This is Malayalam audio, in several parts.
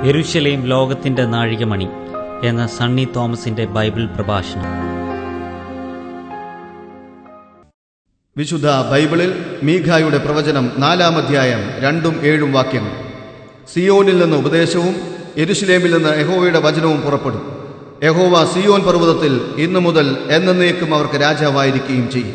യെരുശലേം ലോകത്തിന്റെ നാഴികമണി എന്ന സണ്ണി തോമസിന്റെ ബൈബിൾ പ്രഭാഷണം വിശുദ്ധ ബൈബിളിൽ മീഖായുടെ പ്രവചനം നാലാം അധ്യായം രണ്ടും ഏഴും വാക്യങ്ങൾ സിയോനിൽ നിന്ന് ഉപദേശവും എരുശലേമിൽ നിന്ന് യഹോവയുടെ വചനവും പുറപ്പെടും യഹോവ സിയോൻ പർവ്വതത്തിൽ ഇന്നു മുതൽ എന്നേക്കും അവർക്ക് രാജാവായിരിക്കുകയും ചെയ്യും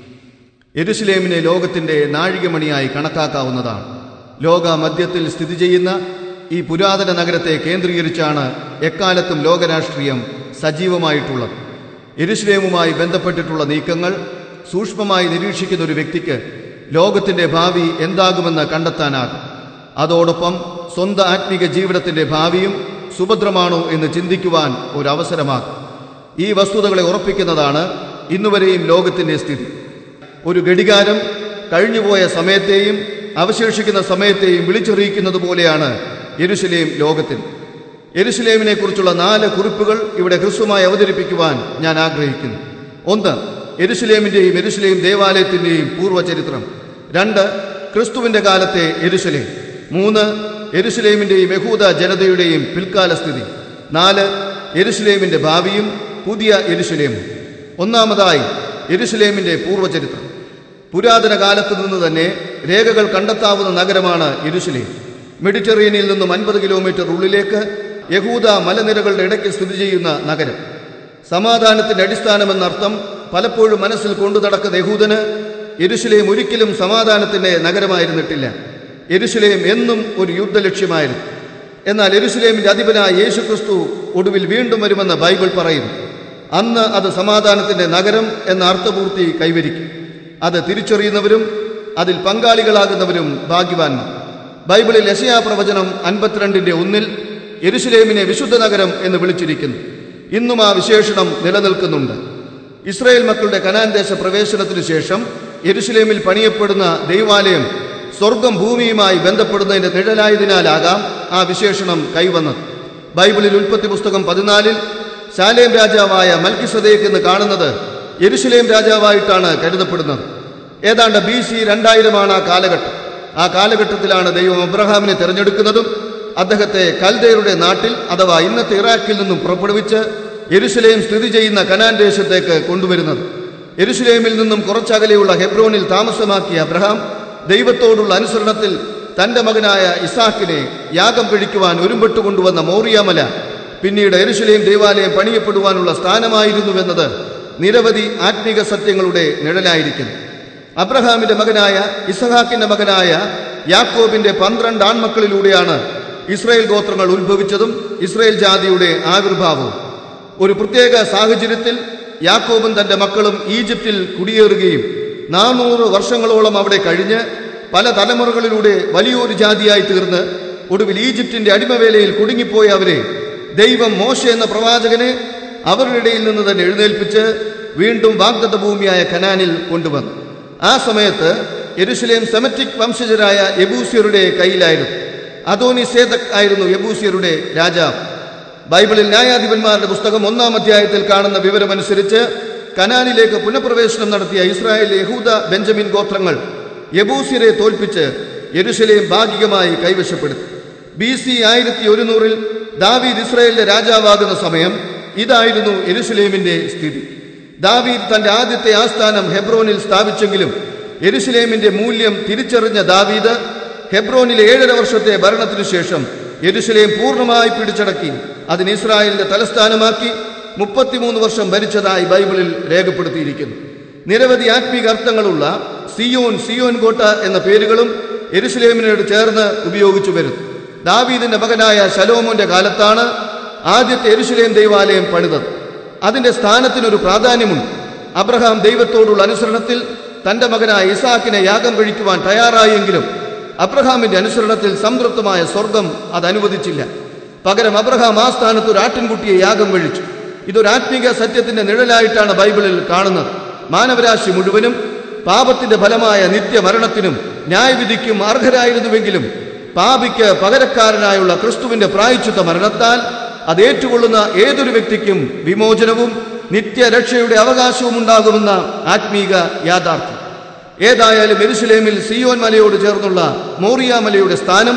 എരുശലേമിനെ ലോകത്തിന്റെ നാഴികമണിയായി കണക്കാക്കാവുന്നതാണ് ലോക മധ്യത്തിൽ സ്ഥിതി ചെയ്യുന്ന ഈ പുരാതന നഗരത്തെ കേന്ദ്രീകരിച്ചാണ് എക്കാലത്തും ലോകരാഷ്ട്രീയം സജീവമായിട്ടുള്ളത് എരുശലേമുമായി ബന്ധപ്പെട്ടിട്ടുള്ള നീക്കങ്ങൾ സൂക്ഷ്മമായി നിരീക്ഷിക്കുന്ന ഒരു വ്യക്തിക്ക് ലോകത്തിന്റെ ഭാവി എന്താകുമെന്ന് കണ്ടെത്താനാകും അതോടൊപ്പം സ്വന്തം ആത്മീക ജീവിതത്തിന്റെ ഭാവിയും സുഭദ്രമാണോ എന്ന് ചിന്തിക്കുവാൻ ഒരു അവസരമാകും ഈ വസ്തുതകളെ ഉറപ്പിക്കുന്നതാണ് ഇന്നുവരെയും ലോകത്തിന്റെ സ്ഥിതി ഒരു ഘടികാരം കഴിഞ്ഞുപോയ സമയത്തെയും അവശേഷിക്കുന്ന സമയത്തെയും വിളിച്ചറിയിക്കുന്നത് പോലെയാണ് യെരുശലേം ലോകത്തിന് യെരുശലേമിനെ കുറിച്ചുള്ള നാല് കുറിപ്പുകൾ ഇവിടെ ഹ്രസ്വമായി അവതരിപ്പിക്കുവാൻ ഞാൻ ആഗ്രഹിക്കുന്നു ഒന്ന് യെരുശലേമിന്റെയും യെരുശലേം ദേവാലയത്തിന്റെയും പൂർവ്വചരിത്രം രണ്ട് ക്രിസ്തുവിന്റെ കാലത്തെ യെരുശലേം മൂന്ന് യെരുശലേമിന്റെയും യഹൂദ ജനതയുടെയും പിൽക്കാല സ്ഥിതി നാല് യെരുശലേമിന്റെ ഭാവിയും പുതിയ യെരുശലേമും ഒന്നാമതായി യെരുശലേമിന്റെ പൂർവ്വചരിത്രം പുരാതന കാലത്ത് നിന്ന് തന്നെ രേഖകൾ കണ്ടെത്താവുന്ന നഗരമാണ് യെരുശലേം മെഡിറ്ററേനിയനിൽ നിന്നും അൻപത് കിലോമീറ്റർ ഉള്ളിലേക്ക് യഹൂദ മലനിരകളുടെ ഇടയ്ക്ക് സ്ഥിതി ചെയ്യുന്ന നഗരം സമാധാനത്തിന്റെ അടിസ്ഥാനമെന്നർത്ഥം പലപ്പോഴും മനസ്സിൽ കൊണ്ടു നടക്കുന്ന യഹൂദന് യെരുശലേം ഒരിക്കലും സമാധാനത്തിന്റെ നഗരമായിരുന്നിട്ടില്ല യെരുശലേം എന്നും ഒരു യുദ്ധലക്ഷ്യമായിരുന്നു എന്നാൽ യെരുശലേമിന്റെ അധിപനായ യേശുക്രിസ്തു ഒടുവിൽ വീണ്ടും വരുമെന്ന് ബൈബിൾ പറയുന്നു അന്ന് അത് സമാധാനത്തിന്റെ നഗരം എന്ന അർത്ഥപൂർത്തി കൈവരിക്കും അത് തിരിച്ചറിയുന്നവരും അതിൽ പങ്കാളികളാകുന്നവരും ഭാഗ്യവാന്മാർ ബൈബിളിൽ യശയാ പ്രവചനം അൻപത്തിരണ്ടിന്റെ ഒന്നിൽ യെരുശലേമിനെ വിശുദ്ധ നഗരം എന്ന് വിളിച്ചിരിക്കുന്നു ഇന്നും ആ വിശേഷണം നിലനിൽക്കുന്നുണ്ട് ഇസ്രായേൽ മക്കളുടെ കനാൻ ദേശ പ്രവേശനത്തിനു ശേഷം യെരുശലേമിൽ പണിയപ്പെടുന്ന ദൈവാലയം സ്വർഗം ഭൂമിയുമായി ബന്ധപ്പെടുന്നതിന്റെ നിഴലായതിനാലാകാം ആ വിശേഷണം കൈവന്നത് ബൈബിളിൽ ഉൽപ്പത്തി പുസ്തകം പതിനാലിൽ ശാലേം രാജാവായ മൽക്കിസദേക്ക് എന്ന് കാണുന്നത് യെരുശലേം രാജാവായിട്ടാണ് കരുതപ്പെടുന്നത് ഏതാണ്ട് ബി സി രണ്ടായിരമാണ് ആ കാലഘട്ടം ആ കാലഘട്ടത്തിലാണ് ദൈവം അബ്രഹാമിനെ തിരഞ്ഞെടുക്കുന്നതും അദ്ദേഹത്തെ കൽദയരുടെ നാട്ടിൽ അഥവാ ഇന്നത്തെ ഇറാഖിൽ നിന്നും പുറപ്പെടുവിച്ച് യെരുശലേം സ്ഥിതി ചെയ്യുന്ന കനാൻ ദേശത്തേക്ക് കൊണ്ടുവരുന്നത് യെരുശലേമിൽ നിന്നും കുറച്ചകലെയുള്ള ഹെബ്രോനിൽ താമസമാക്കിയ അബ്രഹാം ദൈവത്തോടുള്ള അനുസരണത്തിൽ തന്റെ മകനായ ഇസാക്കിനെ യാഗം കഴിക്കുവാൻ ഒരുമ്പെട്ട് കൊണ്ടുവന്ന മോറിയാമല പിന്നീട് എരുശലേം ദേവാലയം പണിയപ്പെടുവാനുള്ള സ്ഥാനമായിരുന്നുവെന്നത് നിരവധി ആത്മീക സത്യങ്ങളുടെ നിഴലായിരിക്കുന്നു അബ്രഹാമിന്റെ മകനായ ഇസഹാക്കിന്റെ മകനായ യാക്കോബിന്റെ പന്ത്രണ്ട് ആൺമക്കളിലൂടെയാണ് ഇസ്രായേൽ ഗോത്രങ്ങൾ ഉത്ഭവിച്ചതും ഇസ്രായേൽ ജാതിയുടെ ആവിർഭാവവും ഒരു പ്രത്യേക സാഹചര്യത്തിൽ യാക്കോബും തന്റെ മക്കളും ഈജിപ്തിൽ കുടിയേറുകയും നാനൂറ് വർഷങ്ങളോളം അവിടെ കഴിഞ്ഞ് പല തലമുറകളിലൂടെ വലിയൊരു ജാതിയായി തീർന്ന് ഒടുവിൽ ഈജിപ്തിന്റെ അടിമവേലയിൽ കുടുങ്ങിപ്പോയ അവരെ ദൈവം മോശ എന്ന പ്രവാചകനെ അവരുടെ ഇടയിൽ നിന്ന് തന്നെ എഴുന്നേൽപ്പിച്ച് വീണ്ടും വാഗ്ദത്ത ഭൂമിയായ കനാനിൽ കൊണ്ടുവന്നു ആ സമയത്ത് യെരുശലേം സെമറ്റിക് വംശജരായ യബൂസിയരുടെ കയ്യിലായിരുന്നു അതോനി സേതക് ആയിരുന്നു യബൂസിയരുടെ രാജാവ് ബൈബിളിൽ ന്യായാധിപന്മാരുടെ പുസ്തകം ഒന്നാം അധ്യായത്തിൽ കാണുന്ന വിവരമനുസരിച്ച് കനാനിലേക്ക് പുനഃപ്രവേശനം നടത്തിയ ഇസ്രായേൽ യഹൂദ ബെഞ്ചമിൻ ഗോത്രങ്ങൾ യബൂസിയരെ തോൽപ്പിച്ച് യെരുശലേം ഭാഗികമായി കൈവശപ്പെടുത്തി ബി സി ആയിരത്തി ഒരുന്നൂറിൽ ദാവീദ് ഇസ്രായേലിന്റെ രാജാവാകുന്ന സമയം ഇതായിരുന്നു യെരുശലേമിന്റെ സ്ഥിതി ദാവീദ് തന്റെ ആദ്യത്തെ ആസ്ഥാനം ഹെബ്രോനിൽ സ്ഥാപിച്ചെങ്കിലും യെരുശലേമിന്റെ മൂല്യം തിരിച്ചറിഞ്ഞ ദാവീദ് ഹെബ്രോനിലെ ഏഴര വർഷത്തെ ഭരണത്തിനു ശേഷം യെരുശലേം പൂർണ്ണമായി പിടിച്ചടക്കി അതിന് ഇസ്രായേലിന്റെ തലസ്ഥാനമാക്കി മുപ്പത്തിമൂന്ന് വർഷം ഭരിച്ചതായി ബൈബിളിൽ രേഖപ്പെടുത്തിയിരിക്കുന്നു നിരവധി ആത്മീക അർത്ഥങ്ങളുള്ള സിയോൻ സിയോൻ കോട്ട എന്ന പേരുകളും യെരുശലേമിനോട് ചേർന്ന് ഉപയോഗിച്ചു വരുന്നു ദാവീദിന്റെ മകനായ ശലോമോന്റെ കാലത്താണ് ആദ്യത്തെ യെരുശലേം ദൈവാലയം പണിതത് അതിന്റെ സ്ഥാനത്തിനൊരു പ്രാധാന്യമുണ്ട് അബ്രഹാം ദൈവത്തോടുള്ള അനുസരണത്തിൽ തന്റെ മകനായ ഇസാക്കിനെ യാഗം കഴിക്കുവാൻ തയ്യാറായെങ്കിലും അബ്രഹാമിന്റെ അനുസരണത്തിൽ സംതൃപ്തമായ സ്വർഗം അത് അനുവദിച്ചില്ല പകരം അബ്രഹാം ആ സ്ഥാനത്ത് ഒരു ആട്ടിൻകുട്ടിയെ യാഗം കഴിച്ചു ഇതൊരു ആത്മീക സത്യത്തിന്റെ നിഴലായിട്ടാണ് ബൈബിളിൽ കാണുന്നത് മാനവരാശി മുഴുവനും പാപത്തിന്റെ ഫലമായ നിത്യമരണത്തിനും ന്യായവിധിക്കും അർഹരായിരുന്നുവെങ്കിലും പാപിക്ക് പകരക്കാരനായുള്ള ക്രിസ്തുവിന്റെ പ്രായച്ചുത്ത മരണത്താൽ അത് ഏറ്റുകൊള്ളുന്ന ഏതൊരു വ്യക്തിക്കും വിമോചനവും നിത്യരക്ഷയുടെ അവകാശവും ഉണ്ടാകുമെന്ന ആത്മീക യാഥാർത്ഥ്യം ഏതായാലും എരുസലേമിൽ സിയോൻ മലയോട് ചേർന്നുള്ള മോറിയ മലയുടെ സ്ഥാനം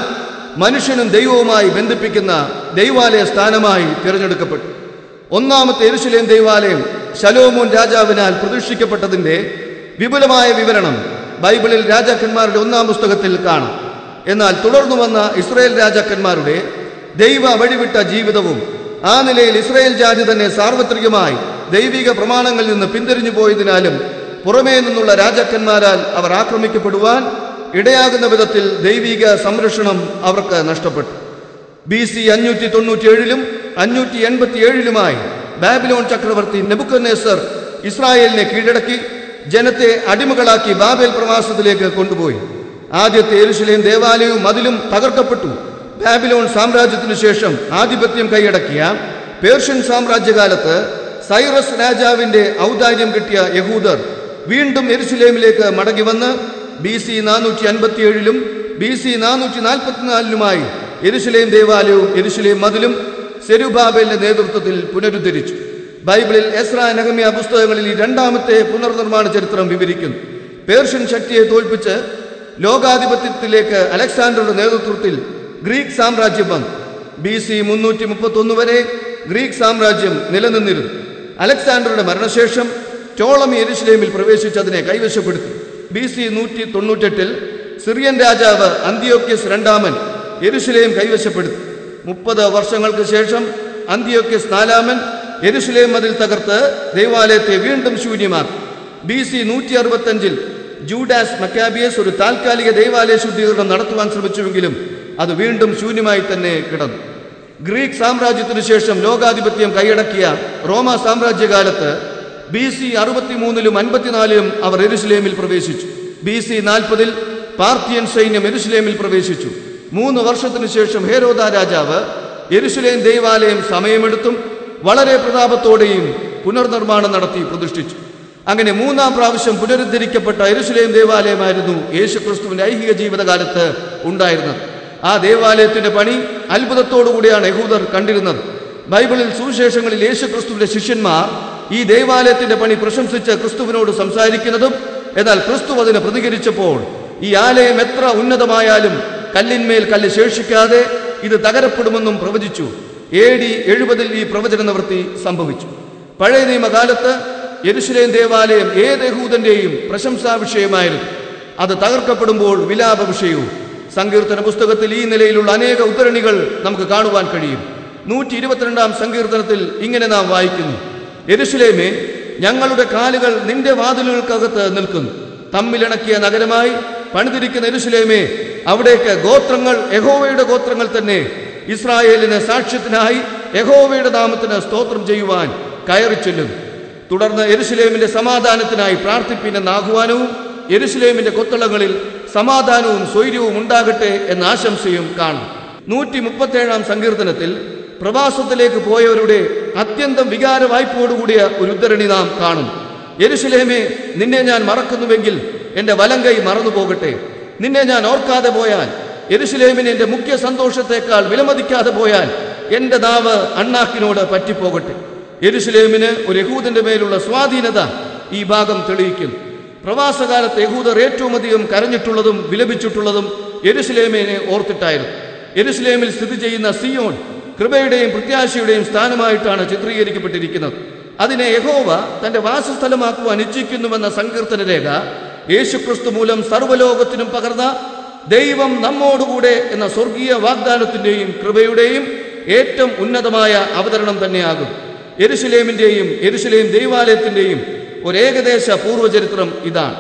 മനുഷ്യനും ദൈവവുമായി ബന്ധിപ്പിക്കുന്ന ദൈവാലയ സ്ഥാനമായി തിരഞ്ഞെടുക്കപ്പെട്ടു ഒന്നാമത്തെ എരുശലേം ദൈവാലയം ശലോമോൻ രാജാവിനാൽ പ്രതിഷ്ഠിക്കപ്പെട്ടതിന്റെ വിപുലമായ വിവരണം ബൈബിളിൽ രാജാക്കന്മാരുടെ ഒന്നാം പുസ്തകത്തിൽ കാണാം എന്നാൽ തുടർന്നു വന്ന ഇസ്രായേൽ രാജാക്കന്മാരുടെ ദൈവ വഴിവിട്ട ജീവിതവും ആ നിലയിൽ ഇസ്രായേൽ ജാതി തന്നെ സാർവത്രികമായി ദൈവിക പ്രമാണങ്ങളിൽ നിന്ന് പിന്തിരിഞ്ഞു പോയതിനാലും പുറമേ നിന്നുള്ള രാജാക്കന്മാരാൽ അവർ ആക്രമിക്കപ്പെടുവാൻ ഇടയാകുന്ന വിധത്തിൽ ദൈവിക സംരക്ഷണം അവർക്ക് നഷ്ടപ്പെട്ടു ബി സി അഞ്ഞൂറ്റി തൊണ്ണൂറ്റി ഏഴിലും അഞ്ഞൂറ്റി എൺപത്തി ഏഴിലുമായി ബാബിലോൺ ചക്രവർത്തി നെബുക്കനേസർ ഇസ്രായേലിനെ കീഴടക്കി ജനത്തെ അടിമകളാക്കി ബാബേൽ പ്രവാസത്തിലേക്ക് കൊണ്ടുപോയി ആദ്യത്തെ എരുശലേം ദേവാലയവും മതിലും തകർക്കപ്പെട്ടു ബാബിലോൺ സാമ്രാജ്യത്തിനു ശേഷം ആധിപത്യം കൈയടക്കിയ പേർഷ്യൻ സാമ്രാജ്യകാലത്ത് സൈറസ് രാജാവിന്റെ ഔദാര്യം കിട്ടിയ യഹൂദർ വീണ്ടും എരുശലേമിലേക്ക് മടങ്ങി വന്ന് ബി സി നാനൂറ്റി അൻപത്തിയേഴിലും ബി സി നാനൂറ്റി നാൽപ്പത്തിനാലിലുമായി എരുശലേം ദേവാലയവും എരുശലേം മതിലും സെരുബാബേലിന്റെ നേതൃത്വത്തിൽ പുനരുദ്ധരിച്ചു ബൈബിളിൽ എസ്ര നഹമ്യ പുസ്തകങ്ങളിൽ ഈ രണ്ടാമത്തെ പുനർനിർമ്മാണ ചരിത്രം വിവരിക്കുന്നു പേർഷ്യൻ ശക്തിയെ തോൽപ്പിച്ച് ലോകാധിപത്യത്തിലേക്ക് അലക്സാണ്ടറുടെ നേതൃത്വത്തിൽ ഗ്രീക്ക് സാമ്രാജ്യം വന്നു ബി സി മുന്നൂറ്റി മുപ്പത്തൊന്ന് വരെ ഗ്രീക്ക് സാമ്രാജ്യം നിലനിന്നിരുന്നു അലക്സാണ്ടറുടെ മരണശേഷം ടോളമി എരുശലേമിൽ പ്രവേശിച്ച് അതിനെ കൈവശപ്പെടുത്തി ബി സി നൂറ്റി തൊണ്ണൂറ്റെട്ടിൽ സിറിയൻ രാജാവ് അന്തിയോക്യസ് രണ്ടാമൻ എരുശലേം കൈവശപ്പെടുത്തി മുപ്പത് വർഷങ്ങൾക്ക് ശേഷം അന്തിയോക്യസ് നാലാമൻ എരുശലേം മതിൽ തകർത്ത് ദൈവാലയത്തെ വീണ്ടും ശൂന്യമാക്കി ബി സി നൂറ്റി അറുപത്തഞ്ചിൽ ജൂഡാസ് മക്കാബിയസ് ഒരു താൽക്കാലിക ദൈവാലയ ശുദ്ധീകരണം നടത്തുവാൻ ശ്രമിച്ചുവെങ്കിലും അത് വീണ്ടും ശൂന്യമായി തന്നെ കിടന്നു ഗ്രീക്ക് സാമ്രാജ്യത്തിനു ശേഷം ലോകാധിപത്യം കൈയടക്കിയ റോമ സാമ്രാജ്യകാലത്ത് ബി സി അറുപത്തിമൂന്നിലും അൻപത്തിനാലിലും അവർ എരുസലേമിൽ പ്രവേശിച്ചു ബി സി നാൽപ്പതിൽ പാർത്തിയൻ സൈന്യം എരുസലേമിൽ പ്രവേശിച്ചു മൂന്ന് വർഷത്തിനു ശേഷം ഹേരോദ രാജാവ് എരുസലേം ദൈവാലയം സമയമെടുത്തും വളരെ പ്രതാപത്തോടെയും പുനർനിർമ്മാണം നടത്തി പ്രതിഷ്ഠിച്ചു അങ്ങനെ മൂന്നാം പ്രാവശ്യം പുനരുദ്ധരിക്കപ്പെട്ട എരുസലേം ദേവാലയമായിരുന്നു യേശുക്രിസ്തുവിന്റെ ഐഹിക ജീവിതകാലത്ത് ഉണ്ടായിരുന്നത് ആ ദേവാലയത്തിന്റെ പണി അത്ഭുതത്തോടുകൂടിയാണ് യഹൂദർ കണ്ടിരുന്നത് ബൈബിളിൽ സുവിശേഷങ്ങളിൽ യേശുക്രിസ്തുവിന്റെ ശിഷ്യന്മാർ ഈ ദേവാലയത്തിന്റെ പണി പ്രശംസിച്ച് ക്രിസ്തുവിനോട് സംസാരിക്കുന്നതും എന്നാൽ ക്രിസ്തു അതിന് പ്രതികരിച്ചപ്പോൾ ഈ ആലയം എത്ര ഉന്നതമായാലും കല്ലിന്മേൽ കല്ല് ശേഷിക്കാതെ ഇത് തകരപ്പെടുമെന്നും പ്രവചിച്ചു എ ഡി എഴുപതിൽ ഈ പ്രവചന നിവൃത്തി സംഭവിച്ചു പഴയ നിയമകാലത്ത് യെരുശലേം ദേവാലയം ഏത് യഹൂദന്റെയും പ്രശംസാ വിഷയമായിരുന്നു അത് തകർക്കപ്പെടുമ്പോൾ വിലാപ വിഷയവും സങ്കീർത്തന പുസ്തകത്തിൽ ഈ നിലയിലുള്ള അനേക ഉദ്ധരണികൾ നമുക്ക് കാണുവാൻ കഴിയും നൂറ്റി ഇരുപത്തിരണ്ടാം സങ്കീർത്തനത്തിൽ ഇങ്ങനെ നാം വായിക്കുന്നു യെരുശലേമേ ഞങ്ങളുടെ കാലുകൾ നിന്റെ വാതിലുകൾക്കകത്ത് നിൽക്കുന്നു തമ്മിലിണക്കിയ നഗരമായി പണിതിരിക്കുന്ന യെരുശലേമേ അവിടേക്ക് ഗോത്രങ്ങൾ യഹോവയുടെ ഗോത്രങ്ങൾ തന്നെ ഇസ്രായേലിന് സാക്ഷ്യത്തിനായി യഹോവയുടെ നാമത്തിന് സ്തോത്രം ചെയ്യുവാൻ കയറി ചെല്ലുന്നു തുടർന്ന് എരുസലേമിന്റെ സമാധാനത്തിനായി പ്രാർത്ഥിപ്പിനെന്ന ആഹ്വാനവും എരുസലേമിന്റെ കൊത്തളങ്ങളിൽ സമാധാനവും സ്വൈര്യവും ഉണ്ടാകട്ടെ എന്ന ആശംസയും കാണും നൂറ്റി മുപ്പത്തേഴാം സങ്കീർത്തനത്തിൽ പ്രവാസത്തിലേക്ക് പോയവരുടെ അത്യന്തം വികാര വായ്പോടുകൂടിയ ഒരു ഉദ്ധരണി നാം കാണും യെരുശലേമേ നിന്നെ ഞാൻ മറക്കുന്നുവെങ്കിൽ എൻ്റെ വലങ്കൈ മറന്നു പോകട്ടെ നിന്നെ ഞാൻ ഓർക്കാതെ പോയാൽ യെരുശലേമിന് എൻ്റെ മുഖ്യ സന്തോഷത്തേക്കാൾ വിലമതിക്കാതെ പോയാൽ എൻ്റെ നാവ് അണ്ണാക്കിനോട് പറ്റിപ്പോകട്ടെ യെരുശലേമിന് ഒരു യഹൂദന്റെ മേലുള്ള സ്വാധീനത ഈ ഭാഗം തെളിയിക്കുന്നു പ്രവാസകാലത്ത് യഹൂദർ ഏറ്റവും അധികം കരഞ്ഞിട്ടുള്ളതും വിലപിച്ചിട്ടുള്ളതും യെരുശലേമിനെ ഓർത്തിട്ടായിരുന്നു യെരുശലേമിൽ സ്ഥിതി ചെയ്യുന്ന സിയോൺ കൃപയുടെയും പ്രത്യാശയുടെയും സ്ഥാനമായിട്ടാണ് ചിത്രീകരിക്കപ്പെട്ടിരിക്കുന്നത് അതിനെ യഹോവ തന്റെ വാസസ്ഥലമാക്കുവാൻ ഇച്ഛിക്കുന്നുവെന്ന സങ്കീർത്തന രേഖ യേശുക്രിസ്തു മൂലം സർവ്വലോകത്തിനും പകർന്ന ദൈവം നമ്മോടുകൂടെ എന്ന സ്വർഗീയ വാഗ്ദാനത്തിന്റെയും കൃപയുടെയും ഏറ്റവും ഉന്നതമായ അവതരണം തന്നെയാകും എരുശലേമിന്റെയും എരുശലേം ദൈവാലയത്തിന്റെയും ഒരു ഏകദേശ പൂർവ്വചരിത്രം ഇതാണ്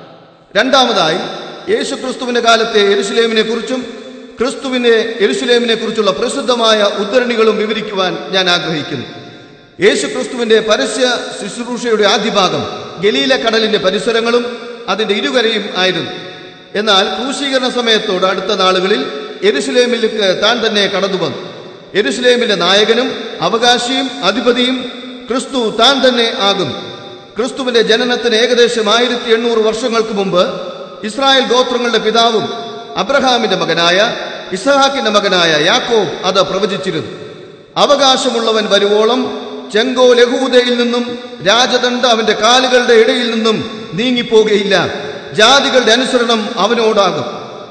രണ്ടാമതായി യേശു ക്രിസ്തുവിന്റെ കാലത്തെ എരുശലേമിനെ കുറിച്ചും ക്രിസ്തുവിന്റെ എരുശലേമിനെ കുറിച്ചുള്ള പ്രസിദ്ധമായ ഉദ്ധരണികളും വിവരിക്കുവാൻ ഞാൻ ആഗ്രഹിക്കുന്നു യേശു ക്രിസ്തുവിന്റെ പരസ്യ ശുശ്രൂഷയുടെ ആദ്യ ഭാഗം ഗലീല കടലിന്റെ പരിസരങ്ങളും അതിന്റെ ഇരുകരയും ആയിരുന്നു എന്നാൽ ക്രൂശീകരണ സമയത്തോട് അടുത്ത നാളുകളിൽ എരുശലേമിലേക്ക് താൻ തന്നെ കടന്നു വന്നു എരുശലേമിന്റെ നായകനും അവകാശിയും അധിപതിയും ക്രിസ്തു താൻ തന്നെ ആകുന്നു ക്രിസ്തുവിന്റെ ജനനത്തിന് ഏകദേശം ആയിരത്തി എണ്ണൂറ് വർഷങ്ങൾക്ക് മുമ്പ് ഇസ്രായേൽ ഗോത്രങ്ങളുടെ പിതാവും അബ്രഹാമിന്റെ മകനായ ഇസഹാക്കിന്റെ മകനായ യാക്കോബ് അത് പ്രവചിച്ചിരുന്നു അവകാശമുള്ളവൻ വരുവോളം ചെങ്കോ ലഹൂദയിൽ നിന്നും രാജദണ്ഡ അവന്റെ കാലുകളുടെ ഇടയിൽ നിന്നും നീങ്ങിപ്പോകുകയില്ല ജാതികളുടെ അനുസരണം അവനോടാകും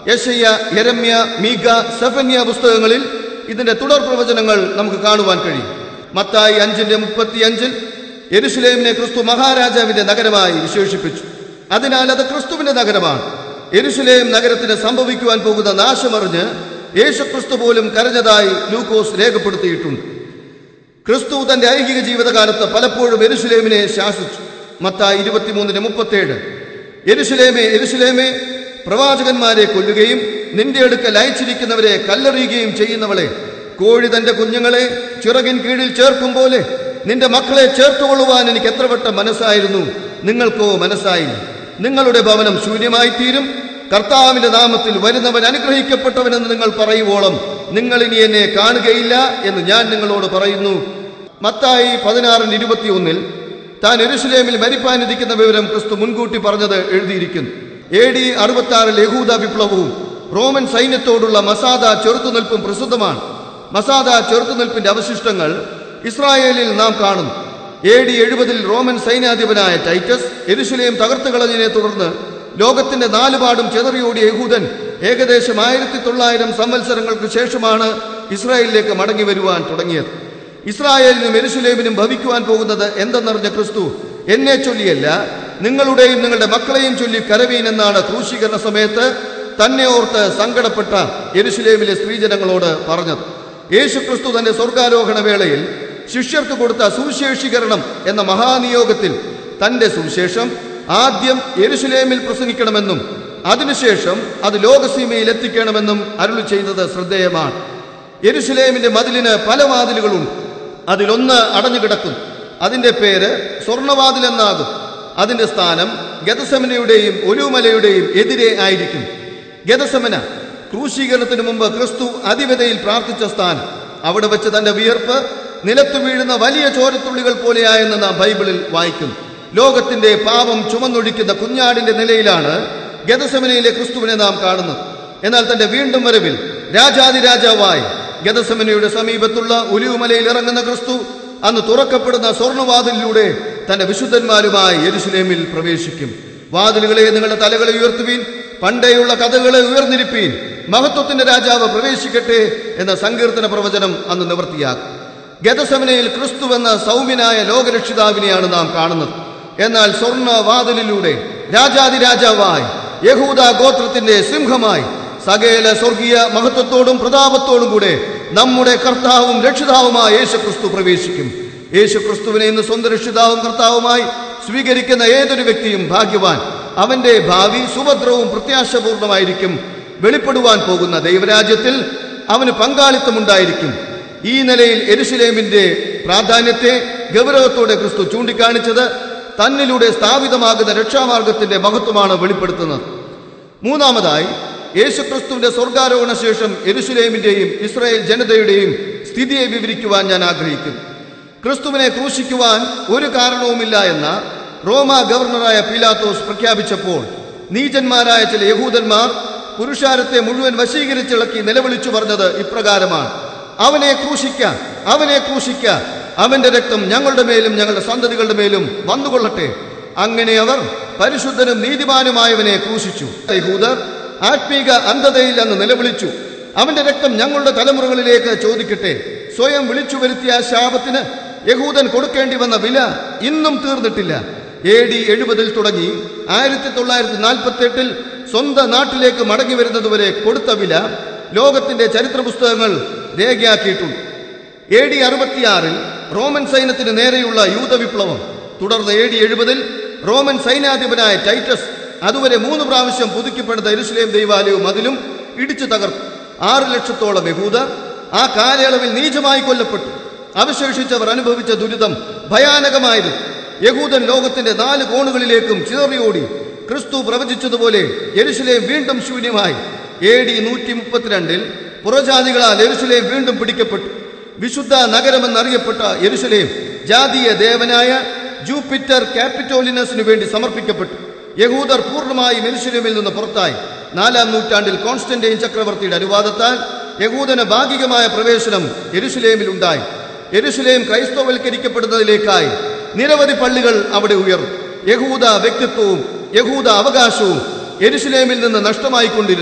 യശയ്യ യരമ്യ മീക സെഫന്യ പുസ്തകങ്ങളിൽ ഇതിന്റെ തുടർ പ്രവചനങ്ങൾ നമുക്ക് കാണുവാൻ കഴിയും മത്തായി അഞ്ചിന്റെ മുപ്പത്തി അഞ്ചിൽ യെരുശലേമിനെ ക്രിസ്തു മഹാരാജാവിന്റെ നഗരമായി വിശേഷിപ്പിച്ചു അതിനാൽ അത് ക്രിസ്തുവിന്റെ നഗരമാണ് യെരുശലേം നഗരത്തിന് സംഭവിക്കുവാൻ പോകുന്ന നാശമറിഞ്ഞ് യേശുക്രിസ്തു പോലും കരഞ്ഞതായി ലൂക്കോസ് രേഖപ്പെടുത്തിയിട്ടുണ്ട് ക്രിസ്തു തന്റെ ഐഹിക ജീവിതകാലത്ത് പലപ്പോഴും എരുശലേമിനെ ശാസിച്ചു മത്തായി ഇരുപത്തിമൂന്നിന് മുപ്പത്തേഴ് എരുശലേമേ എരുശലേമേ പ്രവാചകന്മാരെ കൊല്ലുകയും നിന്റെ അടുക്കൽ അയച്ചിരിക്കുന്നവരെ കല്ലെറിയുകയും ചെയ്യുന്നവളെ കോഴി തന്റെ കുഞ്ഞുങ്ങളെ ചിറകിൻ കീഴിൽ ചേർക്കും പോലെ നിന്റെ മക്കളെ ചേർത്തുകൊള്ളുവാൻ എനിക്ക് എത്ര വട്ടം മനസ്സായിരുന്നു നിങ്ങൾക്കോ മനസ്സായില്ല നിങ്ങളുടെ ഭവനം ശൂന്യമായി തീരും കർത്താവിന്റെ നാമത്തിൽ വരുന്നവൻ അനുഗ്രഹിക്കപ്പെട്ടവനെന്ന് നിങ്ങൾ പറയുവോളം നിങ്ങൾ ഇനി എന്നെ കാണുകയില്ല എന്ന് ഞാൻ നിങ്ങളോട് പറയുന്നു മത്തായി പതിനാറിന് ഇരുപത്തിയൊന്നിൽ താൻ എരുശലേമിൽ മരിപ്പാനിരിക്കുന്ന വിവരം ക്രിസ്തു മുൻകൂട്ടി പറഞ്ഞത് എഴുതിയിരിക്കുന്നു എ ഡി അറുപത്തി ആറിൽ യഹൂദ വിപ്ലവവും റോമൻ സൈന്യത്തോടുള്ള മസാദ ചെറുത്തുനിൽപ്പും പ്രസിദ്ധമാണ് മസാദ ചെറുത്തുനിൽപ്പിന്റെ അവശിഷ്ടങ്ങൾ ഇസ്രായേലിൽ നാം കാണുന്നു എ ഡി എഴുപതിൽ റോമൻ സൈന്യാധിപനായ ടൈറ്റസ് എരുശലേം തകർത്തു കളഞ്ഞതിനെ തുടർന്ന് ലോകത്തിന്റെ നാലുപാടും ചെതറിയോടിയ യഹൂദൻ ഏകദേശം ആയിരത്തി തൊള്ളായിരം സംവത്സരങ്ങൾക്ക് ശേഷമാണ് ഇസ്രായേലിലേക്ക് മടങ്ങി വരുവാൻ തുടങ്ങിയത് ഇസ്രായേലിനും എരുശലേമിനും ഭവിക്കുവാൻ പോകുന്നത് എന്തെന്നറിഞ്ഞ ക്രിസ്തു എന്നെ ചൊല്ലിയല്ല നിങ്ങളുടെയും നിങ്ങളുടെ മക്കളെയും ചൊല്ലി കരവീൻ എന്നാണ് ക്രൂശീകരണ സമയത്ത് തന്നെ ഓർത്ത് സങ്കടപ്പെട്ട എരുശലേമിലെ സ്ത്രീജനങ്ങളോട് പറഞ്ഞത് യേശു ക്രിസ്തു തന്റെ സ്വർഗാരോഹണ വേളയിൽ ശിഷ്യർക്ക് കൊടുത്ത സുവിശേഷീകരണം എന്ന മഹാനിയോഗത്തിൽ തന്റെ സുവിശേഷം ആദ്യം യെരുശലേമിൽ പ്രസംഗിക്കണമെന്നും അതിനുശേഷം അത് ലോകസീമയിൽ എത്തിക്കണമെന്നും അരുളി ചെയ്തത് ശ്രദ്ധേയമാണ് യെരുശലേമിന്റെ മതിലിന് പല വാതിലുകളുണ്ട് അതിലൊന്ന് അടഞ്ഞു കിടക്കും അതിന്റെ പേര് സ്വർണവാതിൽ എന്നാകും അതിന്റെ സ്ഥാനം ഗതസമനയുടെയും ഒലുമലയുടെയും എതിരെ ആയിരിക്കും ഗതസമന ക്രൂശീകരണത്തിന് മുമ്പ് ക്രിസ്തു അതിവതയിൽ പ്രാർത്ഥിച്ച സ്ഥാനം അവിടെ വെച്ച് തന്റെ വിയർപ്പ് നിലത്തു വീഴുന്ന വലിയ ചോരത്തുള്ളികൾ പോലെയായെന്ന് നാം ബൈബിളിൽ വായിക്കുന്നു ലോകത്തിന്റെ പാപം ചുമന്നൊഴിക്കുന്ന കുഞ്ഞാടിന്റെ നിലയിലാണ് ഗതസമനയിലെ ക്രിസ്തുവിനെ നാം കാണുന്നത് എന്നാൽ തന്റെ വീണ്ടും വരവിൽ രാജാതിരാജാവായി ഗതസമനയുടെ സമീപത്തുള്ള ഒലിവുമലയിൽ ഇറങ്ങുന്ന ക്രിസ്തു അന്ന് തുറക്കപ്പെടുന്ന സ്വർണവാതിലിലൂടെ തന്റെ വിശുദ്ധന്മാരുമായി യെരുശലേമിൽ പ്രവേശിക്കും വാതിലുകളെ നിങ്ങളുടെ തലകളെ ഉയർത്തുവീൻ പണ്ടേയുള്ള കഥകളെ ഉയർന്നിരിപ്പീൻ മഹത്വത്തിന്റെ രാജാവ് പ്രവേശിക്കട്ടെ എന്ന സങ്കീർത്തന പ്രവചനം അന്ന് നിവർത്തിയാക്കും ഗതസമനയിൽ ക്രിസ്തു എന്ന സൗമ്യനായ ലോകരക്ഷിതാവിനെയാണ് നാം കാണുന്നത് എന്നാൽ സ്വർണ്ണ വാതിലിലൂടെ രാജാതിരാജാവായി യഹൂദ ഗോത്രത്തിന്റെ സിംഹമായി സകല സ്വർഗീയ മഹത്വത്തോടും പ്രതാപത്തോടും കൂടെ നമ്മുടെ കർത്താവും രക്ഷിതാവുമായ യേശുക്രിസ്തു പ്രവേശിക്കും യേശുക്രിസ്തുവിനെ ഇന്ന് സ്വന്തം രക്ഷിതാവും കർത്താവുമായി സ്വീകരിക്കുന്ന ഏതൊരു വ്യക്തിയും ഭാഗ്യവാൻ അവന്റെ ഭാവി സുഭദ്രവും പ്രത്യാശപൂർണമായിരിക്കും വെളിപ്പെടുവാൻ പോകുന്ന ദൈവരാജ്യത്തിൽ അവന് പങ്കാളിത്തമുണ്ടായിരിക്കും ഈ നിലയിൽ എരുശലേമിന്റെ പ്രാധാന്യത്തെ ഗൗരവത്തോടെ ക്രിസ്തു ചൂണ്ടിക്കാണിച്ചത് തന്നിലൂടെ സ്ഥാപിതമാകുന്ന രക്ഷാമാർഗത്തിന്റെ മഹത്വമാണ് വെളിപ്പെടുത്തുന്നത് മൂന്നാമതായി യേശുക്രിസ്തുവിന്റെ സ്വർഗാരോഹണ ശേഷം എരുശലേമിന്റെയും ഇസ്രായേൽ ജനതയുടെയും സ്ഥിതിയെ വിവരിക്കുവാൻ ഞാൻ ആഗ്രഹിക്കുന്നു ക്രിസ്തുവിനെ ക്രൂശിക്കുവാൻ ഒരു കാരണവുമില്ല എന്ന റോമ ഗവർണറായ പീലാത്തോസ് പ്രഖ്യാപിച്ചപ്പോൾ നീചന്മാരായ ചില യഹൂദന്മാർ പുരുഷാരത്തെ മുഴുവൻ വശീകരിച്ചിളക്കി നിലവിളിച്ചു പറഞ്ഞത് ഇപ്രകാരമാണ് അവനെ ക്രൂശിക്കാൻ അവനെ ക്രൂശിക്കാൻ അവന്റെ രക്തം ഞങ്ങളുടെ മേലും ഞങ്ങളുടെ സന്തതികളുടെ മേലും വന്നുകൊള്ളട്ടെ അങ്ങനെ അവർ പരിശുദ്ധനും നീതിമാനുമായവനെ ക്രൂശിച്ചു യഹൂദർ ആത്മീക അന്ധതയിൽ അന്ന് നിലവിളിച്ചു അവന്റെ രക്തം ഞങ്ങളുടെ തലമുറകളിലേക്ക് ചോദിക്കട്ടെ സ്വയം വിളിച്ചു വരുത്തിയ ആ ശാപത്തിന് യഹൂദൻ കൊടുക്കേണ്ടി വന്ന വില ഇന്നും തീർന്നിട്ടില്ല എ ഡി എഴുപതിൽ തുടങ്ങി ആയിരത്തി തൊള്ളായിരത്തി നാൽപ്പത്തി എട്ടിൽ സ്വന്തം നാട്ടിലേക്ക് മടങ്ങി വരുന്നതുവരെ കൊടുത്ത വില ലോകത്തിന്റെ ചരിത്ര പുസ്തകങ്ങൾ രേഖയാക്കിയിട്ടുണ്ട് എ ഡി അറുപത്തിയാറിൽ റോമൻ സൈന്യത്തിന് നേരെയുള്ള യൂത വിപ്ലവം തുടർന്ന് എ ഡി എഴുപതിൽ റോമൻ സൈന്യാധിപനായ ടൈറ്റസ് അതുവരെ മൂന്ന് പ്രാവശ്യം പുതുക്കിപ്പെടുന്ന എരുസലേം ദൈവാലയവും അതിലും ഇടിച്ചു തകർത്തു ആറ് ലക്ഷത്തോളം യഹൂദർ ആ കാലയളവിൽ നീചമായി കൊല്ലപ്പെട്ടു അവശേഷിച്ചവർ അനുഭവിച്ച ദുരിതം ഭയാനകമായിരുന്നു യഹൂദൻ ലോകത്തിന്റെ നാല് കോണുകളിലേക്കും ചിതറിയോടി ക്രിസ്തു പ്രവചിച്ചതുപോലെ യെരുശലേം വീണ്ടും ശൂന്യമായി എ ഡി നൂറ്റി മുപ്പത്തിരണ്ടിൽ പുറജാതികളാൽ യെരുശലേം വീണ്ടും പിടിക്കപ്പെട്ടു വിശുദ്ധ നഗരമെന്നറിയപ്പെട്ട യെരുശലേം ജാതീയ ദേവനായ ജൂപ്പിറ്റർ ക്യാപിറ്റോലിനസിനു വേണ്ടി സമർപ്പിക്കപ്പെട്ടു യഹൂദർ പൂർണ്ണമായും യെരുശലേമിൽ നിന്ന് പുറത്തായി നാലാം നൂറ്റാണ്ടിൽ കോൺസ്റ്റന്റൈൻ ചക്രവർത്തിയുടെ അനുവാദത്താൽ യഹൂദന് ഭാഗികമായ പ്രവേശനം യെരുശലേമിൽ ഉണ്ടായി യെരുശലേം ക്രൈസ്തവവൽക്കരിക്കപ്പെടുന്നതിലേക്കായി നിരവധി പള്ളികൾ അവിടെ ഉയർന്നു യഹൂദ വ്യക്തിത്വവും യഹൂദ അവകാശവും യെരുശലേമിൽ നിന്ന് നഷ്ടമായിക്കൊണ്ടിരുന്നു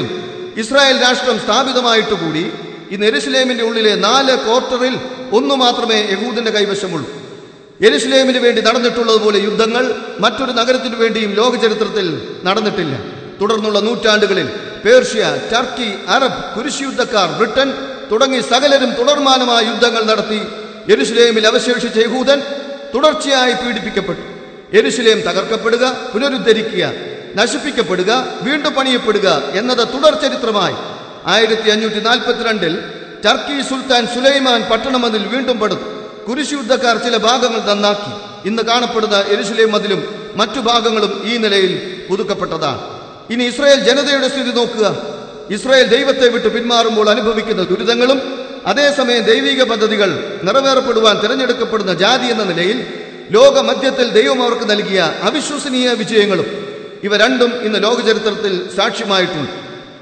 ഇസ്രായേൽ രാഷ്ട്രം സ്ഥാപിതമായിട്ട് കൂടി ഇന്ന് എരുസലേമിന്റെ ഉള്ളിലെ നാല് ക്വാർട്ടറിൽ ഒന്നു മാത്രമേ യഹൂദിന്റെ കൈവശമുള്ളൂ എരുസലേമിന് വേണ്ടി നടന്നിട്ടുള്ളതുപോലെ യുദ്ധങ്ങൾ മറ്റൊരു നഗരത്തിനു വേണ്ടിയും ലോക ചരിത്രത്തിൽ നടന്നിട്ടില്ല തുടർന്നുള്ള നൂറ്റാണ്ടുകളിൽ പേർഷ്യ ടർക്കി അറബ് കുരിശുയുദ്ധക്കാർ ബ്രിട്ടൻ തുടങ്ങി സകലരും തുടർമാനമായ യുദ്ധങ്ങൾ നടത്തി യെരുശലേമിൽ അവശേഷിച്ച യഹൂദൻ തുടർച്ചയായി പീഡിപ്പിക്കപ്പെട്ടു യെരുശലേം തകർക്കപ്പെടുക പുനരുദ്ധരിക്കുക നശിപ്പിക്കപ്പെടുക വീണ്ടും പണിയപ്പെടുക എന്നത് തുടർ ചരിത്രമായി ആയിരത്തി അഞ്ഞൂറ്റി നാൽപ്പത്തിരണ്ടിൽ ടർക്കി സുൽത്താൻ സുലൈമാൻ പട്ടണമതിൽ വീണ്ടും പടുത്തു കുരിശുയുദ്ധക്കാർ ചില ഭാഗങ്ങൾ നന്നാക്കി ഇന്ന് കാണപ്പെടുന്ന എരുശലേം മതിലും മറ്റു ഭാഗങ്ങളും ഈ നിലയിൽ പുതുക്കപ്പെട്ടതാണ് ഇനി ഇസ്രായേൽ ജനതയുടെ സ്ഥിതി നോക്കുക ഇസ്രായേൽ ദൈവത്തെ വിട്ട് പിന്മാറുമ്പോൾ അനുഭവിക്കുന്ന ദുരിതങ്ങളും അതേസമയം ദൈവിക പദ്ധതികൾ നിറവേറപ്പെടുവാൻ തിരഞ്ഞെടുക്കപ്പെടുന്ന ജാതി എന്ന നിലയിൽ ലോക മധ്യത്തിൽ ദൈവം അവർക്ക് നൽകിയ അവിശ്വസനീയ വിജയങ്ങളും ഇവ രണ്ടും ഇന്ന് ലോക ചരിത്രത്തിൽ സാക്ഷ്യമായിട്ടുണ്ട്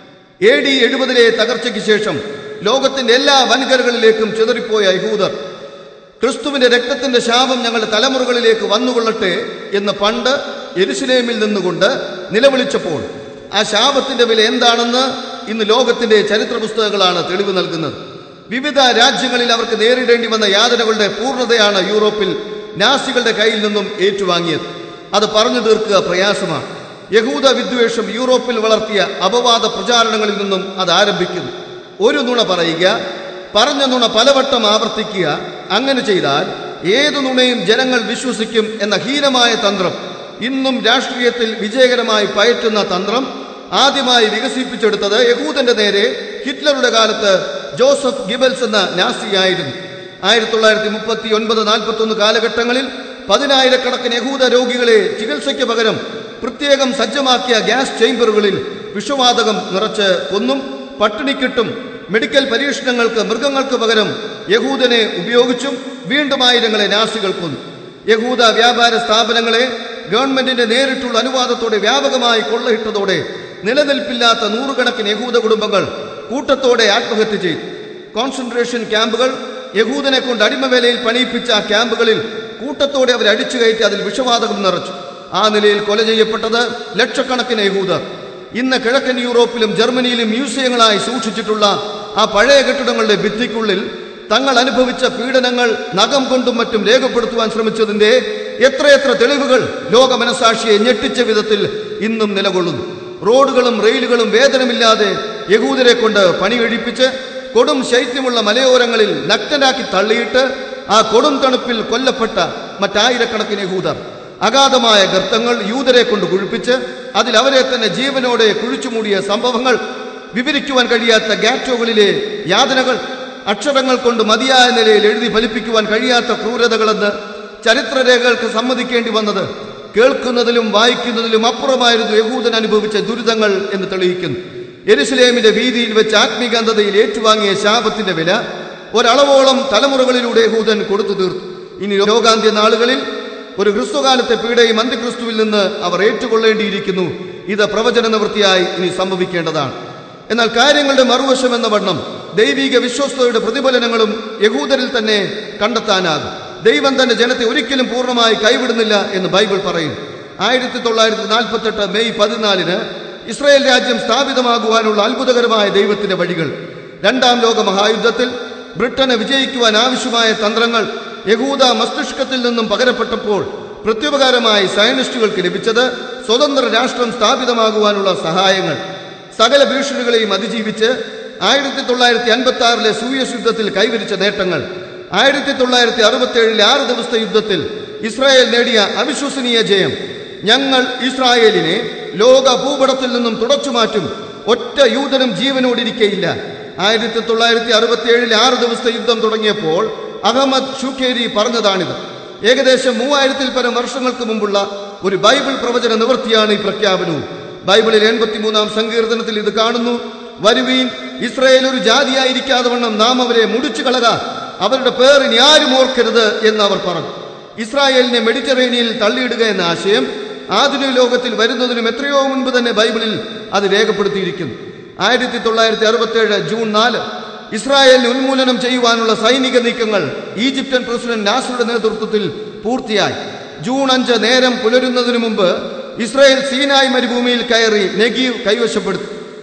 എ ഡി എഴുപതിലെ തകർച്ചയ്ക്ക് ശേഷം ലോകത്തിന്റെ എല്ലാ വൻകരകളിലേക്കും ചിതറിപ്പോയ യഹൂദർ ക്രിസ്തുവിന്റെ രക്തത്തിന്റെ ശാപം ഞങ്ങളുടെ തലമുറകളിലേക്ക് വന്നുകൊള്ളട്ടെ എന്ന് പണ്ട് എരുസലേമിൽ നിന്നുകൊണ്ട് നിലവിളിച്ചപ്പോൾ ആ ശാപത്തിന്റെ വില എന്താണെന്ന് ഇന്ന് ലോകത്തിന്റെ ചരിത്ര പുസ്തകങ്ങളാണ് തെളിവ് നൽകുന്നത് വിവിധ രാജ്യങ്ങളിൽ അവർക്ക് നേരിടേണ്ടി വന്ന യാതനകളുടെ പൂർണ്ണതയാണ് യൂറോപ്പിൽ നാസികളുടെ കയ്യിൽ നിന്നും ഏറ്റുവാങ്ങിയത് അത് പറഞ്ഞു തീർക്കുക പ്രയാസമാണ് യഹൂദ വിദ്വേഷം യൂറോപ്പിൽ വളർത്തിയ അപവാദ പ്രചാരണങ്ങളിൽ നിന്നും അത് ആരംഭിക്കുന്നു ഒരു നുണ പറയുക പറഞ്ഞ നുണ പലവട്ടം ആവർത്തിക്കുക അങ്ങനെ ചെയ്താൽ ഏതു നുണയും ജനങ്ങൾ വിശ്വസിക്കും എന്ന ഹീനമായ തന്ത്രം ഇന്നും രാഷ്ട്രീയത്തിൽ വിജയകരമായി പയറ്റുന്ന തന്ത്രം ആദ്യമായി വികസിപ്പിച്ചെടുത്തത് യഹൂദന്റെ നേരെ ഹിറ്റ്ലറുടെ കാലത്ത് ജോസഫ് ഗിബൽസ് എന്ന നാസിയായിരുന്നു ആയിരത്തി തൊള്ളായിരത്തി മുപ്പത്തി ഒൻപത് നാൽപ്പത്തി ഒന്ന് കാലഘട്ടങ്ങളിൽ പതിനായിരക്കണക്കിന് യഹൂദ രോഗികളെ ചികിത്സയ്ക്ക് പകരം പ്രത്യേകം സജ്ജമാക്കിയ ഗ്യാസ് ചേംബറുകളിൽ വിഷവാതകം നിറച്ച് കൊന്നും പട്ടിണിക്കിട്ടും മെഡിക്കൽ പരീക്ഷണങ്ങൾക്ക് മൃഗങ്ങൾക്ക് പകരം യഹൂദനെ ഉപയോഗിച്ചും വീണ്ടും ആയിരങ്ങളെ നാസികൾ കൊന്നു യഹൂദ വ്യാപാര സ്ഥാപനങ്ങളെ ഗവൺമെന്റിന്റെ നേരിട്ടുള്ള അനുവാദത്തോടെ വ്യാപകമായി കൊള്ളയിട്ടതോടെ നിലനിൽപ്പില്ലാത്ത നൂറുകണക്കിന് യഹൂദ കുടുംബങ്ങൾ കൂട്ടത്തോടെ ആത്മഹത്യ ചെയ്തു കോൺസെൻട്രേഷൻ ക്യാമ്പുകൾ യഹൂദനെ കൊണ്ട് അടിമവേലയിൽ പണിയിപ്പിച്ച ആ ക്യാമ്പുകളിൽ കൂട്ടത്തോടെ അവർ അടിച്ചു കയറ്റി അതിൽ വിഷവാതകം നിറച്ചു ആ നിലയിൽ കൊല ചെയ്യപ്പെട്ടത് ലക്ഷക്കണക്കിന് യഹൂദർ ഇന്ന് കിഴക്കൻ യൂറോപ്പിലും ജർമ്മനിയിലും മ്യൂസിയങ്ങളായി സൂക്ഷിച്ചിട്ടുള്ള ആ പഴയ കെട്ടിടങ്ങളുടെ ഭിത്തിക്കുള്ളിൽ തങ്ങൾ അനുഭവിച്ച പീഡനങ്ങൾ നഖം കൊണ്ടും മറ്റും രേഖപ്പെടുത്തുവാൻ ശ്രമിച്ചതിന്റെ എത്രയെത്ര തെളിവുകൾ ലോക മനസാക്ഷിയെ ഞെട്ടിച്ച വിധത്തിൽ ഇന്നും നിലകൊള്ളുന്നു റോഡുകളും റെയിലുകളും വേതനമില്ലാതെ യഹൂദരെ കൊണ്ട് പണി കഴിപ്പിച്ച് കൊടും ശൈത്യമുള്ള മലയോരങ്ങളിൽ നഗ്നരാക്കി തള്ളിയിട്ട് ആ കൊടും തണുപ്പിൽ കൊല്ലപ്പെട്ട മറ്റായിരക്കണക്കിന് യഹൂദർ അഗാധമായ ഗർത്തങ്ങൾ യൂതരെ കൊണ്ട് കുഴിപ്പിച്ച് അതിൽ അവരെ തന്നെ ജീവനോടെ കുഴിച്ചു മൂടിയ സംഭവങ്ങൾ വിവരിക്കുവാൻ കഴിയാത്ത ഗാറ്റോകളിലെ യാതനകൾ അക്ഷരങ്ങൾ കൊണ്ട് മതിയായ നിലയിൽ എഴുതി ഫലിപ്പിക്കുവാൻ കഴിയാത്ത ക്രൂരതകളെന്ന് ചരിത്രരേഖകൾക്ക് സമ്മതിക്കേണ്ടി വന്നത് കേൾക്കുന്നതിലും വായിക്കുന്നതിലും അപ്പുറമായിരുന്നു യഹൂദൻ അനുഭവിച്ച ദുരിതങ്ങൾ എന്ന് തെളിയിക്കുന്നു എരുസലേമിന്റെ വീതിയിൽ വെച്ച് ആത്മീകാന്തതയിൽ ഏറ്റുവാങ്ങിയ ശാപത്തിന്റെ വില ഒരളവോളം തലമുറകളിലൂടെ യഹൂദൻ കൊടുത്തു തീർത്തു ഇനി ലോകാന്ത്യ നാളുകളിൽ ഒരു ക്രിസ്തുകാലത്തെ പീഡയും അന്ത്യക്രിസ്തുവിൽ നിന്ന് അവർ ഏറ്റുകൊള്ളേണ്ടിയിരിക്കുന്നു ഇത് പ്രവചന നിവൃത്തിയായി ഇനി സംഭവിക്കേണ്ടതാണ് എന്നാൽ കാര്യങ്ങളുടെ മറുവശം എന്ന വണ്ണം ദൈവിക വിശ്വസ്തയുടെ പ്രതിഫലനങ്ങളും യഹൂദരിൽ തന്നെ കണ്ടെത്താനാകും ദൈവം തന്റെ ജനത്തെ ഒരിക്കലും പൂർണ്ണമായി കൈവിടുന്നില്ല എന്ന് ബൈബിൾ പറയും ആയിരത്തി തൊള്ളായിരത്തി നാൽപ്പത്തെട്ട് മെയ് പതിനാലിന് ഇസ്രായേൽ രാജ്യം സ്ഥാപിതമാകുവാനുള്ള അത്ഭുതകരമായ ദൈവത്തിന്റെ വഴികൾ രണ്ടാം ലോക മഹായുദ്ധത്തിൽ ബ്രിട്ടനെ വിജയിക്കുവാൻ ആവശ്യമായ തന്ത്രങ്ങൾ യഹൂദ മസ്തിഷ്കത്തിൽ നിന്നും പകരപ്പെട്ടപ്പോൾ പ്രത്യുപകാരമായി സയനിസ്റ്റുകൾക്ക് ലഭിച്ചത് സ്വതന്ത്ര രാഷ്ട്രം സ്ഥാപിതമാകുവാനുള്ള സഹായങ്ങൾ സകല ഭീഷണികളെയും അതിജീവിച്ച് ആയിരത്തി തൊള്ളായിരത്തി അൻപത്തി ആറിലെ സൂയസ് യുദ്ധത്തിൽ കൈവരിച്ച നേട്ടങ്ങൾ ആയിരത്തി തൊള്ളായിരത്തി അറുപത്തി ഏഴിലെ ആറ് ദിവസത്തെ യുദ്ധത്തിൽ ഇസ്രായേൽ നേടിയ അവിശ്വസനീയ ജയം ഞങ്ങൾ ഇസ്രായേലിനെ ലോക ഭൂപടത്തിൽ നിന്നും തുടച്ചു മാറ്റും ഒറ്റ യൂതനും ജീവനോടിരിക്കയില്ല ആയിരത്തി തൊള്ളായിരത്തി അറുപത്തി ഏഴിലെ ആറ് ദിവസത്തെ യുദ്ധം തുടങ്ങിയപ്പോൾ അഹമ്മദ് ഷുഖേരി പറഞ്ഞതാണിത് ഏകദേശം മൂവായിരത്തിൽ പരം വർഷങ്ങൾക്ക് മുമ്പുള്ള ഒരു ബൈബിൾ പ്രവചന നിവൃത്തിയാണ് ഈ പ്രഖ്യാപനവും ബൈബിളിൽ എൺപത്തിമൂന്നാം സങ്കീർത്തനത്തിൽ ഇത് കാണുന്നു വരുവീൻ ഇസ്രയേൽ ഒരു ജാതിയായിരിക്കാതെ വണ്ണം നാം അവരെ മുടിച്ചു കളക അവരുടെ പേർ ഇനി ആരും ഓർക്കരുത് എന്ന് അവർ പറഞ്ഞു ഇസ്രായേലിനെ മെഡിറ്ററേനിയനിൽ തള്ളിയിടുക എന്ന ആശയം ആധുനിക ലോകത്തിൽ വരുന്നതിനും എത്രയോ മുൻപ് തന്നെ ബൈബിളിൽ അത് രേഖപ്പെടുത്തിയിരിക്കുന്നു ആയിരത്തി തൊള്ളായിരത്തി അറുപത്തേഴ് ജൂൺ നാല് ഇസ്രായേലിനെ ഉന്മൂലനം ചെയ്യുവാനുള്ള സൈനിക നീക്കങ്ങൾ ഈജിപ്ഷ്യൻ പ്രസിഡന്റ് നാസറുടെ നേതൃത്വത്തിൽ പൂർത്തിയായി ജൂൺ അഞ്ച് നേരം പുലരുന്നതിനു മുമ്പ് ഇസ്രായേൽ സീനായ് മരുഭൂമിയിൽ കയറി നെഗീവ് കൈവശപ്പെടുത്തി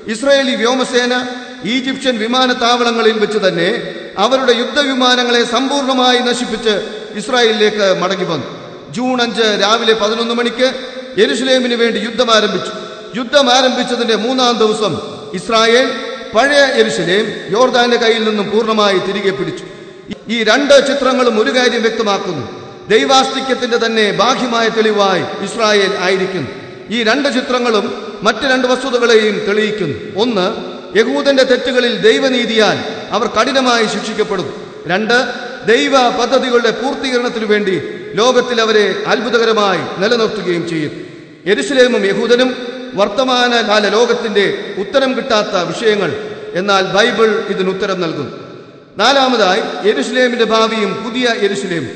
ഇസ്രായേലി വ്യോമസേന ഈജിപ്ഷ്യൻ വിമാനത്താവളങ്ങളിൽ വെച്ച് തന്നെ അവരുടെ യുദ്ധവിമാനങ്ങളെ സമ്പൂർണ്ണമായി നശിപ്പിച്ച് ഇസ്രായേലിലേക്ക് മടങ്ങി വന്നു ജൂൺ അഞ്ച് രാവിലെ പതിനൊന്ന് മണിക്ക് യെരുഷലേമിന് വേണ്ടി യുദ്ധം ആരംഭിച്ചു യുദ്ധം ആരംഭിച്ചതിന്റെ മൂന്നാം ദിവസം ഇസ്രായേൽ പഴയ യെരുഷലേം യോർദാന്റെ കയ്യിൽ നിന്നും പൂർണ്ണമായി തിരികെ പിടിച്ചു ഈ രണ്ട് ചിത്രങ്ങളും ഒരു കാര്യം വ്യക്തമാക്കുന്നു ദൈവാസ്തിക്യത്തിന്റെ തന്നെ ബാഹ്യമായ തെളിവായി ഇസ്രായേൽ ആയിരിക്കുന്നു ഈ രണ്ട് ചിത്രങ്ങളും മറ്റ് രണ്ട് വസ്തുതകളെയും തെളിയിക്കുന്നു ഒന്ന് യഹൂദന്റെ തെറ്റുകളിൽ ദൈവനീതിയാൽ അവർ കഠിനമായി ശിക്ഷിക്കപ്പെടും രണ്ട് ദൈവ പദ്ധതികളുടെ പൂർത്തീകരണത്തിനു വേണ്ടി ലോകത്തിൽ അവരെ അത്ഭുതകരമായി നിലനിർത്തുകയും ചെയ്യും യെരുസലേമും യഹൂദനും വർത്തമാനകാല ലോകത്തിന്റെ ഉത്തരം കിട്ടാത്ത വിഷയങ്ങൾ എന്നാൽ ബൈബിൾ ഇതിന് ഉത്തരം നൽകുന്നു നാലാമതായി യെരുസലേമിന്റെ ഭാവിയും പുതിയ യെരുസലേമും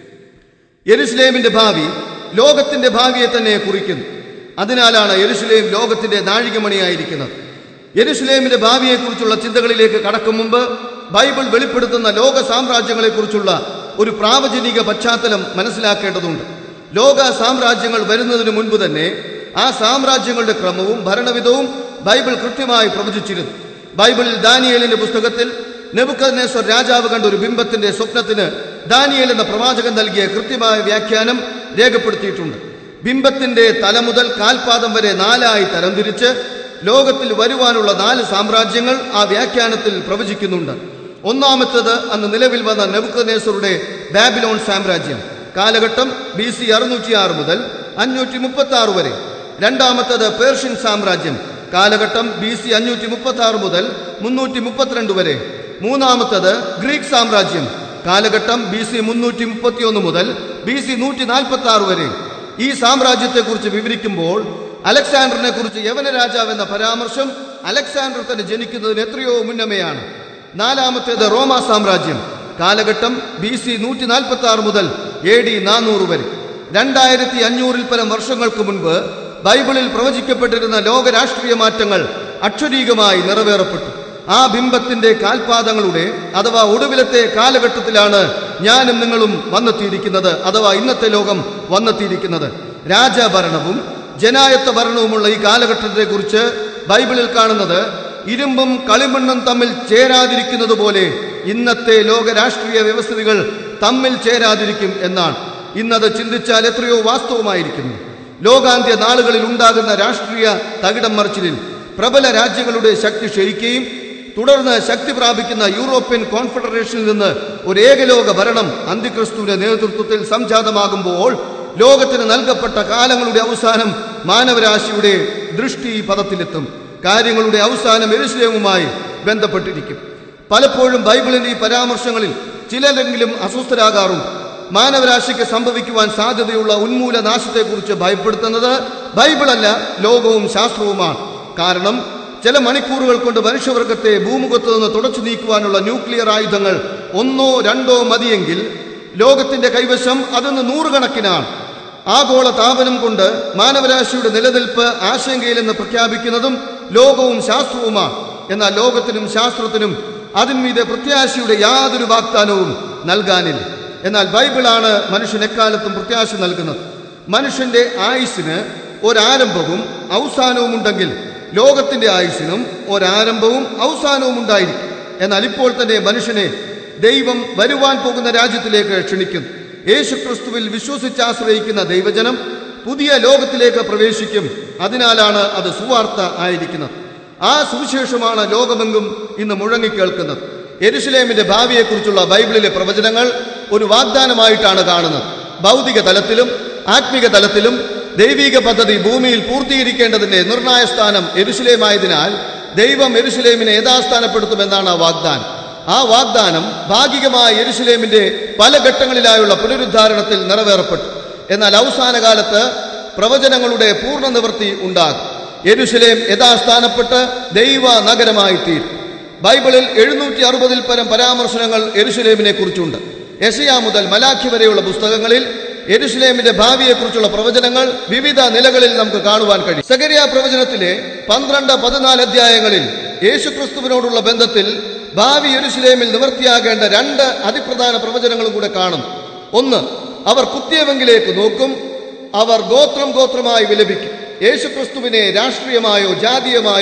യെരുസലേമിന്റെ ഭാവി ലോകത്തിന്റെ ഭാവിയെ തന്നെ കുറിക്കുന്നു അതിനാലാണ് യെരുസലേം ലോകത്തിന്റെ നാഴികമണിയായിരിക്കുന്നത് യെരുസലേമിന്റെ ഭാവിയെക്കുറിച്ചുള്ള ചിന്തകളിലേക്ക് കടക്കും മുമ്പ് ബൈബിൾ വെളിപ്പെടുത്തുന്ന ലോക സാമ്രാജ്യങ്ങളെക്കുറിച്ചുള്ള ഒരു പ്രാവചനിക പശ്ചാത്തലം മനസ്സിലാക്കേണ്ടതുണ്ട് ലോക സാമ്രാജ്യങ്ങൾ വരുന്നതിന് മുൻപ് തന്നെ ആ സാമ്രാജ്യങ്ങളുടെ ക്രമവും ഭരണവിധവും ബൈബിൾ കൃത്യമായി പ്രവചിച്ചിരുന്നു ബൈബിളിൽ ദാനിയേലിന്റെ പുസ്തകത്തിൽ നെബുക്കദ്നേശ്വർ രാജാവ് കണ്ട ഒരു ബിംബത്തിന്റെ സ്വപ്നത്തിന് ദാനിയേൽ എന്ന പ്രവാചകൻ നൽകിയ കൃത്യമായ വ്യാഖ്യാനം രേഖപ്പെടുത്തിയിട്ടുണ്ട് ബിംബത്തിന്റെ തല മുതൽ കാൽപാദം വരെ നാലായി തരംതിരിച്ച് ലോകത്തിൽ വരുവാനുള്ള നാല് സാമ്രാജ്യങ്ങൾ ആ വ്യാഖ്യാനത്തിൽ പ്രവചിക്കുന്നുണ്ട് ഒന്നാമത്തേത് അന്ന് നിലവിൽ വന്ന നെബുക്കദ്നേശ്വറുടെ ബാബിലോൺ സാമ്രാജ്യം കാലഘട്ടം ബി സി അറുന്നൂറ്റി ആറ് മുതൽ അഞ്ഞൂറ്റി മുപ്പത്തി ആറ് വരെ രണ്ടാമത്തേത് പേർഷ്യൻ സാമ്രാജ്യം കാലഘട്ടം ബി സി അഞ്ഞൂറ്റി മുപ്പത്തി ആറ് മുതൽ മുന്നൂറ്റി മുപ്പത്തിരണ്ട് വരെ മൂന്നാമത്തേത് ഗ്രീക്ക് സാമ്രാജ്യം കാലഘട്ടം ബി സി മുന്നൂറ്റി മുപ്പത്തിയൊന്ന് മുതൽ ബി സി നൂറ്റി നാൽപ്പത്തി ആറ് വരെ ഈ സാമ്രാജ്യത്തെക്കുറിച്ച് വിവരിക്കുമ്പോൾ അലക്സാണ്ടറിനെ കുറിച്ച് യവന രാജാവ് എന്ന പരാമർശം അലക്സാണ്ടർ തന്നെ ജനിക്കുന്നതിന് എത്രയോ മുന്നമേയാണ് നാലാമത്തേത് റോമ സാമ്രാജ്യം കാലഘട്ടം ബി സി നൂറ്റി നാൽപ്പത്തി ആറ് മുതൽ എ ഡി നാനൂറ് വരെ രണ്ടായിരത്തി അഞ്ഞൂറിൽ പരം വർഷങ്ങൾക്ക് മുൻപ് ബൈബിളിൽ പ്രവചിക്കപ്പെട്ടിരുന്ന ലോക രാഷ്ട്രീയ മാറ്റങ്ങൾ അക്ഷരീകമായി നിറവേറപ്പെട്ടു ആ ബിംബത്തിന്റെ കാൽപാദങ്ങളുടെ അഥവാ ഒടുവിലത്തെ കാലഘട്ടത്തിലാണ് ഞാനും നിങ്ങളും വന്നെത്തിയിരിക്കുന്നത് അഥവാ ഇന്നത്തെ ലോകം വന്നെത്തിയിരിക്കുന്നത് രാജഭരണവും ജനായത്ത ഭരണവുമുള്ള ഈ കാലഘട്ടത്തെക്കുറിച്ച് ബൈബിളിൽ കാണുന്നത് ഇരുമ്പും കളിമണ്ണും തമ്മിൽ ചേരാതിരിക്കുന്നത് പോലെ ഇന്നത്തെ ലോക രാഷ്ട്രീയ വ്യവസ്ഥിതികൾ തമ്മിൽ ചേരാതിരിക്കും എന്നാണ് ഇന്നത് ചിന്തിച്ചാൽ എത്രയോ വാസ്തവമായിരിക്കുന്നു ലോകാന്ത്യ നാളുകളിൽ ഉണ്ടാകുന്ന രാഷ്ട്രീയ തകിടം മറിച്ചിലിൽ പ്രബല രാജ്യങ്ങളുടെ ശക്തി ക്ഷയിക്കുകയും തുടർന്ന് ശക്തി പ്രാപിക്കുന്ന യൂറോപ്യൻ കോൺഫെഡറേഷനിൽ നിന്ന് ഒരു ഏകലോക ഭരണം അന്തിക്രിസ്തുവിന്റെ നേതൃത്വത്തിൽ സംജാതമാകുമ്പോൾ ലോകത്തിന് നൽകപ്പെട്ട കാലങ്ങളുടെ അവസാനം മാനവരാശിയുടെ ദൃഷ്ടി ഈ പദത്തിലെത്തും കാര്യങ്ങളുടെ അവസാനം എരുസലേമുമായി ബന്ധപ്പെട്ടിരിക്കും പലപ്പോഴും ബൈബിളിന്റെ ഈ പരാമർശങ്ങളിൽ ചിലരെങ്കിലും അസ്വസ്ഥരാകാറുണ്ട് മാനവരാശിക്ക് സംഭവിക്കുവാൻ സാധ്യതയുള്ള ഉന്മൂല നാശത്തെക്കുറിച്ച് ഭയപ്പെടുത്തുന്നത് ബൈബിളല്ല ലോകവും ശാസ്ത്രവുമാണ് കാരണം ചില മണിക്കൂറുകൾ കൊണ്ട് മനുഷ്യവർഗത്തെ ഭൂമുഖത്ത് നിന്ന് തുടച്ചു നീക്കുവാനുള്ള ന്യൂക്ലിയർ ആയുധങ്ങൾ ഒന്നോ രണ്ടോ മതിയെങ്കിൽ ലോകത്തിന്റെ കൈവശം അതൊന്ന് നൂറുകണക്കിനാണ് ആഗോള താപനം കൊണ്ട് മാനവരാശിയുടെ നിലനിൽപ്പ് ആശങ്കയിലെന്ന് പ്രഖ്യാപിക്കുന്നതും ലോകവും ശാസ്ത്രവുമാണ് എന്നാൽ ലോകത്തിനും ശാസ്ത്രത്തിനും അതിന്മീതെ പ്രത്യാശയുടെ യാതൊരു വാഗ്ദാനവും നൽകാനില്ല എന്നാൽ ബൈബിളാണ് മനുഷ്യൻ എക്കാലത്തും പ്രത്യാശ നൽകുന്നത് മനുഷ്യന്റെ ആയുസ്സിന് ഒരാരംഭവും അവസാനവും ഉണ്ടെങ്കിൽ ലോകത്തിന്റെ ആയുസ്സിനും ഒരാരംഭവും അവസാനവും ഉണ്ടായിരിക്കും എന്നാൽ ഇപ്പോൾ തന്നെ മനുഷ്യനെ ദൈവം വരുവാൻ പോകുന്ന രാജ്യത്തിലേക്ക് ക്ഷണിക്കുന്നു യേശുക്രിസ്തുവിൽ വിശ്വസിച്ചാശ്രയിക്കുന്ന ദൈവജനം പുതിയ ലോകത്തിലേക്ക് പ്രവേശിക്കും അതിനാലാണ് അത് സുവാർത്ത ആയിരിക്കുന്നത് ആ സുവിശേഷമാണ് ലോകമെങ്കും ഇന്ന് മുഴങ്ങിക്കേൾക്കുന്നത് എരുഷലേമിന്റെ ഭാവിയെക്കുറിച്ചുള്ള ബൈബിളിലെ പ്രവചനങ്ങൾ ഒരു വാഗ്ദാനമായിട്ടാണ് കാണുന്നത് ഭൗതിക തലത്തിലും ആത്മിക തലത്തിലും ദൈവിക പദ്ധതി ഭൂമിയിൽ പൂർത്തീകരിക്കേണ്ടതിന്റെ നിർണായ സ്ഥാനം എരുഷലേമായതിനാൽ ദൈവം എരുഷലേമിനെ യഥാസ്ഥാനപ്പെടുത്തുമെന്നാണ് ആ വാഗ്ദാനം ആ വാഗ്ദാനം ഭാഗികമായ യെരുശലേമിന്റെ പല ഘട്ടങ്ങളിലായുള്ള പുനരുദ്ധാരണത്തിൽ നിറവേറപ്പെട്ടു എന്നാൽ അവസാന കാലത്ത് പ്രവചനങ്ങളുടെ പൂർണ്ണ നിവൃത്തി ഉണ്ടാകും യെരുശലേം യഥാസ്ഥാനപ്പെട്ട് ദൈവ നഗരമായി തീരും ബൈബിളിൽ എഴുന്നൂറ്റി അറുപതിൽ പരം പരാമർശനങ്ങൾ യെരുശലേമിനെ കുറിച്ചുണ്ട് യശയാ മുതൽ മലാഖി വരെയുള്ള പുസ്തകങ്ങളിൽ യെരുശലേമിന്റെ ഭാവിയെക്കുറിച്ചുള്ള പ്രവചനങ്ങൾ വിവിധ നിലകളിൽ നമുക്ക് കാണുവാൻ കഴിയും സഗരിയ പ്രവചനത്തിലെ പന്ത്രണ്ട് പതിനാല് അധ്യായങ്ങളിൽ യേശുക്രിസ്തുവിനോടുള്ള ബന്ധത്തിൽ ഭാവി യെരുശലേമിൽ നിവൃത്തിയാകേണ്ട രണ്ട് അതിപ്രധാന പ്രവചനങ്ങളും കൂടെ കാണും ഒന്ന് അവർ കുത്തിയവെങ്കിലേക്ക് നോക്കും അവർ ഗോത്രം ഗോത്രമായി വിലപിക്കും യേശുക്രിസ്തുവിനെ രാഷ്ട്രീയമായോ ജാതീയമായോ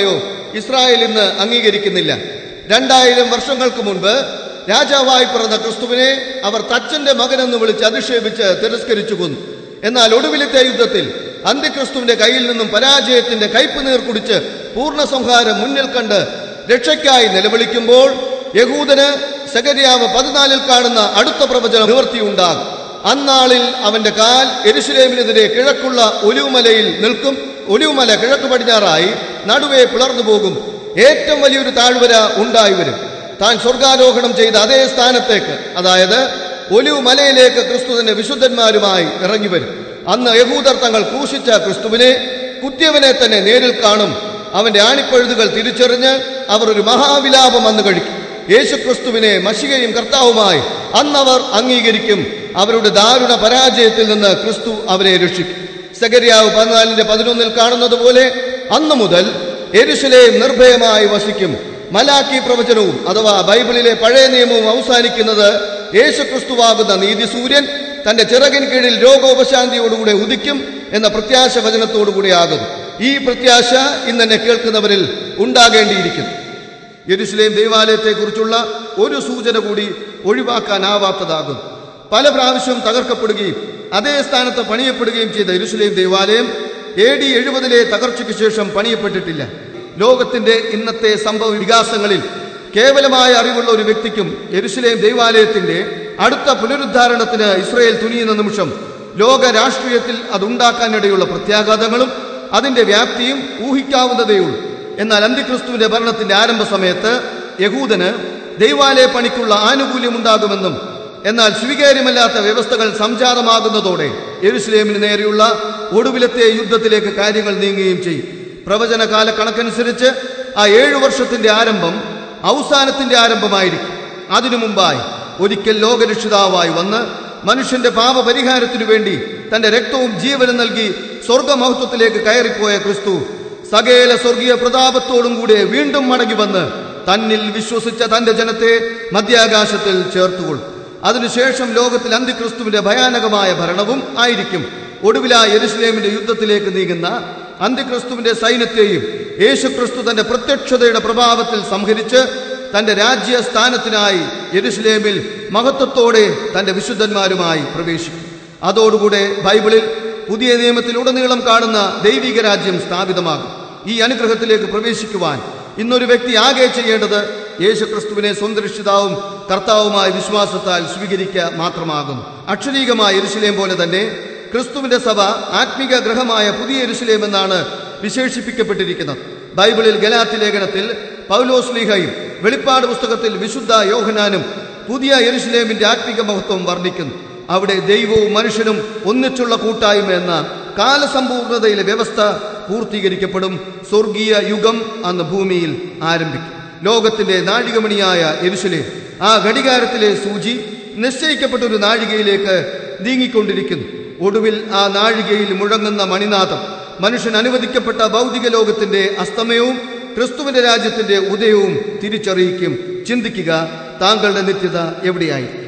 ഇസ്രായേൽ ഇന്ന് അംഗീകരിക്കുന്നില്ല രണ്ടായിരം വർഷങ്ങൾക്ക് മുൻപ് രാജാവായി പിറന്ന ക്രിസ്തുവിനെ അവർ തച്ചന്റെ മകനെന്ന് വിളിച്ച് അധിക്ഷേപിച്ച് തിരസ്കരിച്ചു കൊന്നു എന്നാൽ ഒടുവിലത്തെ യുദ്ധത്തിൽ അന്ത്യക്രിസ്തുവിന്റെ കയ്യിൽ നിന്നും പരാജയത്തിന്റെ കയ്പ് നീർ കുടിച്ച് പൂർണ്ണ സംഹാരം മുന്നിൽ കണ്ട് രക്ഷയ്ക്കായി നിലവിളിക്കുമ്പോൾ യഹൂദന് സഗരിയാവ് പതിനാലിൽ കാണുന്ന അടുത്ത പ്രവചനം നിവർത്തിയുണ്ടാകും അന്നാളിൽ അവന്റെ കാൽ എരുശലേമിനെതിരെ കിഴക്കുള്ള ഒലിവുമലയിൽ നിൽക്കും ഒലിവുമല കിഴക്ക് പടിഞ്ഞാറായി നടുവേ പിളർന്നു പോകും ഏറ്റവും വലിയൊരു താഴ്വര ഉണ്ടായി വരും താൻ സ്വർഗാരോഹണം ചെയ്ത അതേ സ്ഥാനത്തേക്ക് അതായത് ഒലിവ് മലയിലേക്ക് ക്രിസ്തു തന്നെ വിശുദ്ധന്മാരുമായി ഇറങ്ങി വരും അന്ന് യഹൂദർ തങ്ങൾ ക്രൂശിച്ച ക്രിസ്തുവിനെ കുത്തിയവനെ തന്നെ നേരിൽ കാണും അവന്റെ ആണിപ്പഴുതുകൾ തിരിച്ചറിഞ്ഞ് അവർ ഒരു മഹാവിലാപം അന്ന് കഴിക്കും യേശുക്രിസ്തുവിനെ മഷികയും കർത്താവുമായി അന്നവർ അംഗീകരിക്കും അവരുടെ ദാരുണ പരാജയത്തിൽ നിന്ന് ക്രിസ്തു അവരെ രക്ഷിക്കും സഗരിയാവ് പതിനാലിന്റെ പതിനൊന്നിൽ കാണുന്നത് പോലെ അന്നു മുതൽ എരുശലേം നിർഭയമായി വസിക്കും മലാക്കി പ്രവചനവും അഥവാ ബൈബിളിലെ പഴയ നിയമവും അവസാനിക്കുന്നത് യേശുക്രിസ്തുവാകുന്ന നീതി സൂര്യൻ തന്റെ ചിറകിൻ കീഴിൽ രോഗോപശാന്തിയോടുകൂടെ ഉദിക്കും എന്ന പ്രത്യാശ വചനത്തോടുകൂടി ആകുന്നു ഈ പ്രത്യാശ ഇന്നെന്നെ കേൾക്കുന്നവരിൽ ഉണ്ടാകേണ്ടിയിരിക്കുന്നു യെരുശലേം ദേവാലയത്തെക്കുറിച്ചുള്ള ഒരു സൂചന കൂടി ഒഴിവാക്കാനാവാത്തതാകുന്നു പല പ്രാവശ്യവും തകർക്കപ്പെടുകയും അതേ സ്ഥാനത്ത് പണിയപ്പെടുകയും ചെയ്ത യെരുശലേം ദേവാലയം എ ഡി എഴുപതിലെ തകർച്ചയ്ക്ക് ശേഷം പണിയപ്പെട്ടിട്ടില്ല ലോകത്തിന്റെ ഇന്നത്തെ സംഭവ വികാസങ്ങളിൽ കേവലമായ അറിവുള്ള ഒരു വ്യക്തിക്കും യെരുശലേം ദൈവാലയത്തിന്റെ അടുത്ത പുനരുദ്ധാരണത്തിന് ഇസ്രയേൽ തുനിയുന്ന നിമിഷം ലോക രാഷ്ട്രീയത്തിൽ അതുണ്ടാക്കാനിടയുള്ള പ്രത്യാഘാതങ്ങളും അതിന്റെ വ്യാപ്തിയും ഊഹിക്കാവുന്നതേയുള്ളൂ എന്നാൽ അന്ത്യക്രിസ്തുവിന്റെ ഭരണത്തിന്റെ ആരംഭ സമയത്ത് യഹൂദന് ദൈവാലയ പണിക്കുള്ള ആനുകൂല്യമുണ്ടാകുമെന്നും എന്നാൽ സ്വീകാര്യമല്ലാത്ത വ്യവസ്ഥകൾ സംജാതമാകുന്നതോടെ യെരുസലേമിന് നേരെയുള്ള ഒടുവിലത്തെ യുദ്ധത്തിലേക്ക് കാര്യങ്ങൾ നീങ്ങുകയും ചെയ്യും പ്രവചന കാലക്കണക്കനുസരിച്ച് ആ ഏഴു വർഷത്തിന്റെ ആരംഭം അവസാനത്തിന്റെ ആരംഭമായിരിക്കും അതിനു മുമ്പായി ഒരിക്കൽ ലോകരക്ഷിതാവായി വന്ന് മനുഷ്യന്റെ പാപപരിഹാരത്തിനു വേണ്ടി തന്റെ രക്തവും ജീവനും നൽകി സ്വർഗമഹത്വത്തിലേക്ക് കയറിപ്പോയ ക്രിസ്തു സകേല സ്വർഗീയ പ്രതാപത്തോടും കൂടെ വീണ്ടും മടങ്ങി വന്ന് തന്നിൽ വിശ്വസിച്ച തന്റെ ജനത്തെ മധ്യാകാശത്തിൽ ചേർത്തുകൊള്ളും അതിനുശേഷം ലോകത്തിൽ അന്ത്യക്രിസ്തുവിന്റെ ഭയാനകമായ ഭരണവും ആയിരിക്കും ഒടുവിലാ യെരുസലേമിന്റെ യുദ്ധത്തിലേക്ക് നീങ്ങുന്ന അന്ത്യക്രിസ്തുവിന്റെ സൈന്യത്തെയും യേശുക്രിസ്തു തന്റെ പ്രത്യക്ഷതയുടെ പ്രഭാവത്തിൽ സംഹരിച്ച് തന്റെ രാജ്യ സ്ഥാനത്തിനായി യെരുസലേമിൽ മഹത്വത്തോടെ തന്റെ വിശുദ്ധന്മാരുമായി പ്രവേശിക്കും അതോടുകൂടെ ബൈബിളിൽ പുതിയ നിയമത്തിലുടനീളം കാണുന്ന ദൈവിക രാജ്യം സ്ഥാപിതമാകും ഈ അനുഗ്രഹത്തിലേക്ക് പ്രവേശിക്കുവാൻ ഇന്നൊരു വ്യക്തി ആകെ ചെയ്യേണ്ടത് യേശുക്രിസ്തുവിനെ സ്വന്തം രക്ഷിതാവും കർത്താവുമായ വിശ്വാസത്താൽ സ്വീകരിക്കുക മാത്രമാകുന്നു അക്ഷരീകമായ യെരുശലേം പോലെ തന്നെ ക്രിസ്തുവിന്റെ സഭ ആത്മിക ഗ്രഹമായ പുതിയ യെരുശലേം എന്നാണ് വിശേഷിപ്പിക്കപ്പെട്ടിരിക്കുന്നത് ബൈബിളിൽ ഗലാത്തി ലേഖനത്തിൽ പൗലോസ് ലീഹയും വെളിപ്പാട് പുസ്തകത്തിൽ വിശുദ്ധ യോഹനാനും പുതിയ യെരുശലേമിന്റെ ആത്മിക മഹത്വം വർണ്ണിക്കുന്നു അവിടെ ദൈവവും മനുഷ്യനും ഒന്നിച്ചുള്ള കൂട്ടായ്മ എന്ന കാലസമ്പൂർണതയിലെ വ്യവസ്ഥ പൂർത്തീകരിക്കപ്പെടും സ്വർഗീയ യുഗം അന്ന് ഭൂമിയിൽ ആരംഭിക്കും ലോകത്തിന്റെ നാഴികമണിയായ യെരുശലേം ആ ഘടികാരത്തിലെ സൂചി നിശ്ചയിക്കപ്പെട്ട ഒരു നാഴികയിലേക്ക് നീങ്ങിക്കൊണ്ടിരിക്കുന്നു ഒടുവിൽ ആ നാഴികയിൽ മുഴങ്ങുന്ന മണിനാഥം മനുഷ്യൻ അനുവദിക്കപ്പെട്ട ഭൗതിക ലോകത്തിന്റെ അസ്തമയവും ക്രിസ്തുവിന്റെ രാജ്യത്തിന്റെ ഉദയവും തിരിച്ചറിയിക്കും ചിന്തിക്കുക താങ്കളുടെ നിത്യത എവിടെയായിരിക്കും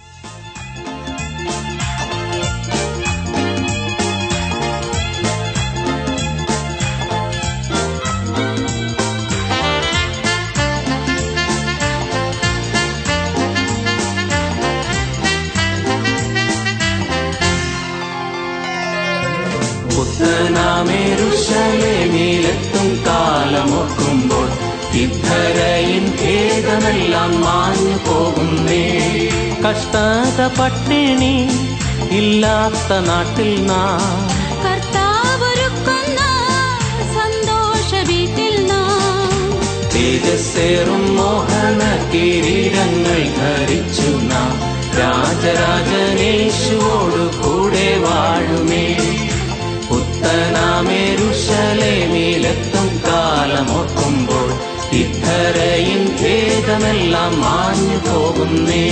പുത്തനാമേരുഷലേമിലെത്തും കാലമോർക്കുമ്പോൾ ഇദ്ധരയിൻ ഭേദമെല്ലാം മാഞ്ഞു പോകുന്നേ കഷ്ടത പട്ടിണി ഇല്ലാത്ത നാട്ടിൽ നാം കർത്താവൊരുക്കുന്ന സന്തോഷ വീട്ടിൽ നാം തേജസ്സേറും മോഹന കിരീടങ്ങൾ ധരിച്ചു നാം രാജരാജനേശുവോടു കൂടെ വാഴുമേ പുത്തനാമേരുഷലേമിലെത്തും കാലമോർക്കുമ്പോൾ ഇദ്ധരയിൻ ഭേദമെല്ലാം മാഞ്ഞു പോകുന്നേ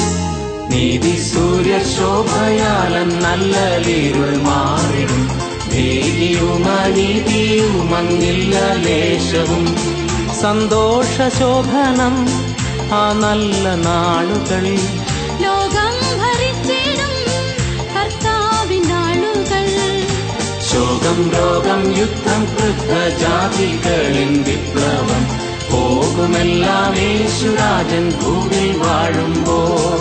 നീതി സൂര്യ ശോഭയാലൻ നല്ല ലീരുൾ മാറിടും ഭീതിയും അനീതിയും അങ്ങില്ല ലേശവും സന്തോഷശോഭനം ആ നല്ല നാളുകൾ ലോകം ഭരിച്ചിടും കർത്താവിനാളുകൾ ശോകം രോഗം യുദ്ധം ക്രുദ്ധജാതികളിൻ വിപ്ലവം പോകുമെല്ലാം യേശുരാജൻ ഭൂമിൽ വാഴുമ്പോൾ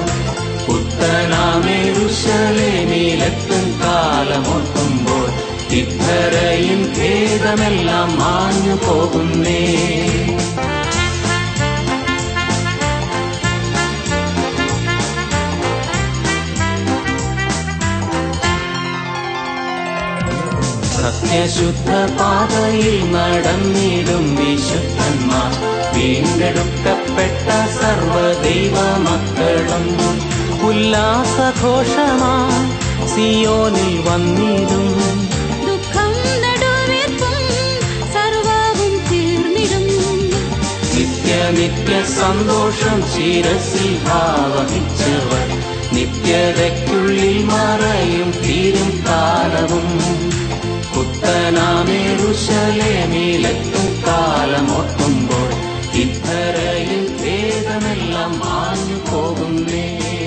പുത്തനാമേരുശലേമിലെത്തും കാലമോർക്കുമ്പോൾ ഇത്തരയും ഭേദമെല്ലാം മാഞ്ഞു പോകുന്നേ സത്യശുദ്ധ പാതയിൽ നടന്നിടും വിശുദ്ധന്മാർ വീണ്ടെടുക്കപ്പെട്ട സർവദൈവ മക്കളും ഉല്ലാസഘോഷമാ സിയോനിൽ വന്നിടും ദുഃഖം നടുവീർപ്പും സർവവും തീർന്നിടും നിത്യ നിത്യ സന്തോഷം ശിരസിൽ ഭാവഹിച്ചവർ നിത്യതയ്ക്കുള്ളിൽ മറയും തീരും കാലവും പുത്തനാമേറുശലേമിലെത്തും കാലമോർക്കുമ്പോൾ ഇത്തരയിൽ ഭേദമെല്ലാം മാഞ്ഞു പോകുന്നേ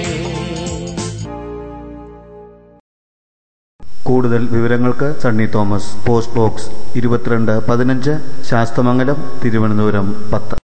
കൂടുതൽ വിവരങ്ങൾക്ക് സണ്ണി തോമസ് പോസ്റ്റ് ബോക്സ് ഇരുപത്തിരണ്ട് പതിനഞ്ച് ശാസ്തമംഗലം തിരുവനന്തപുരം പത്ത്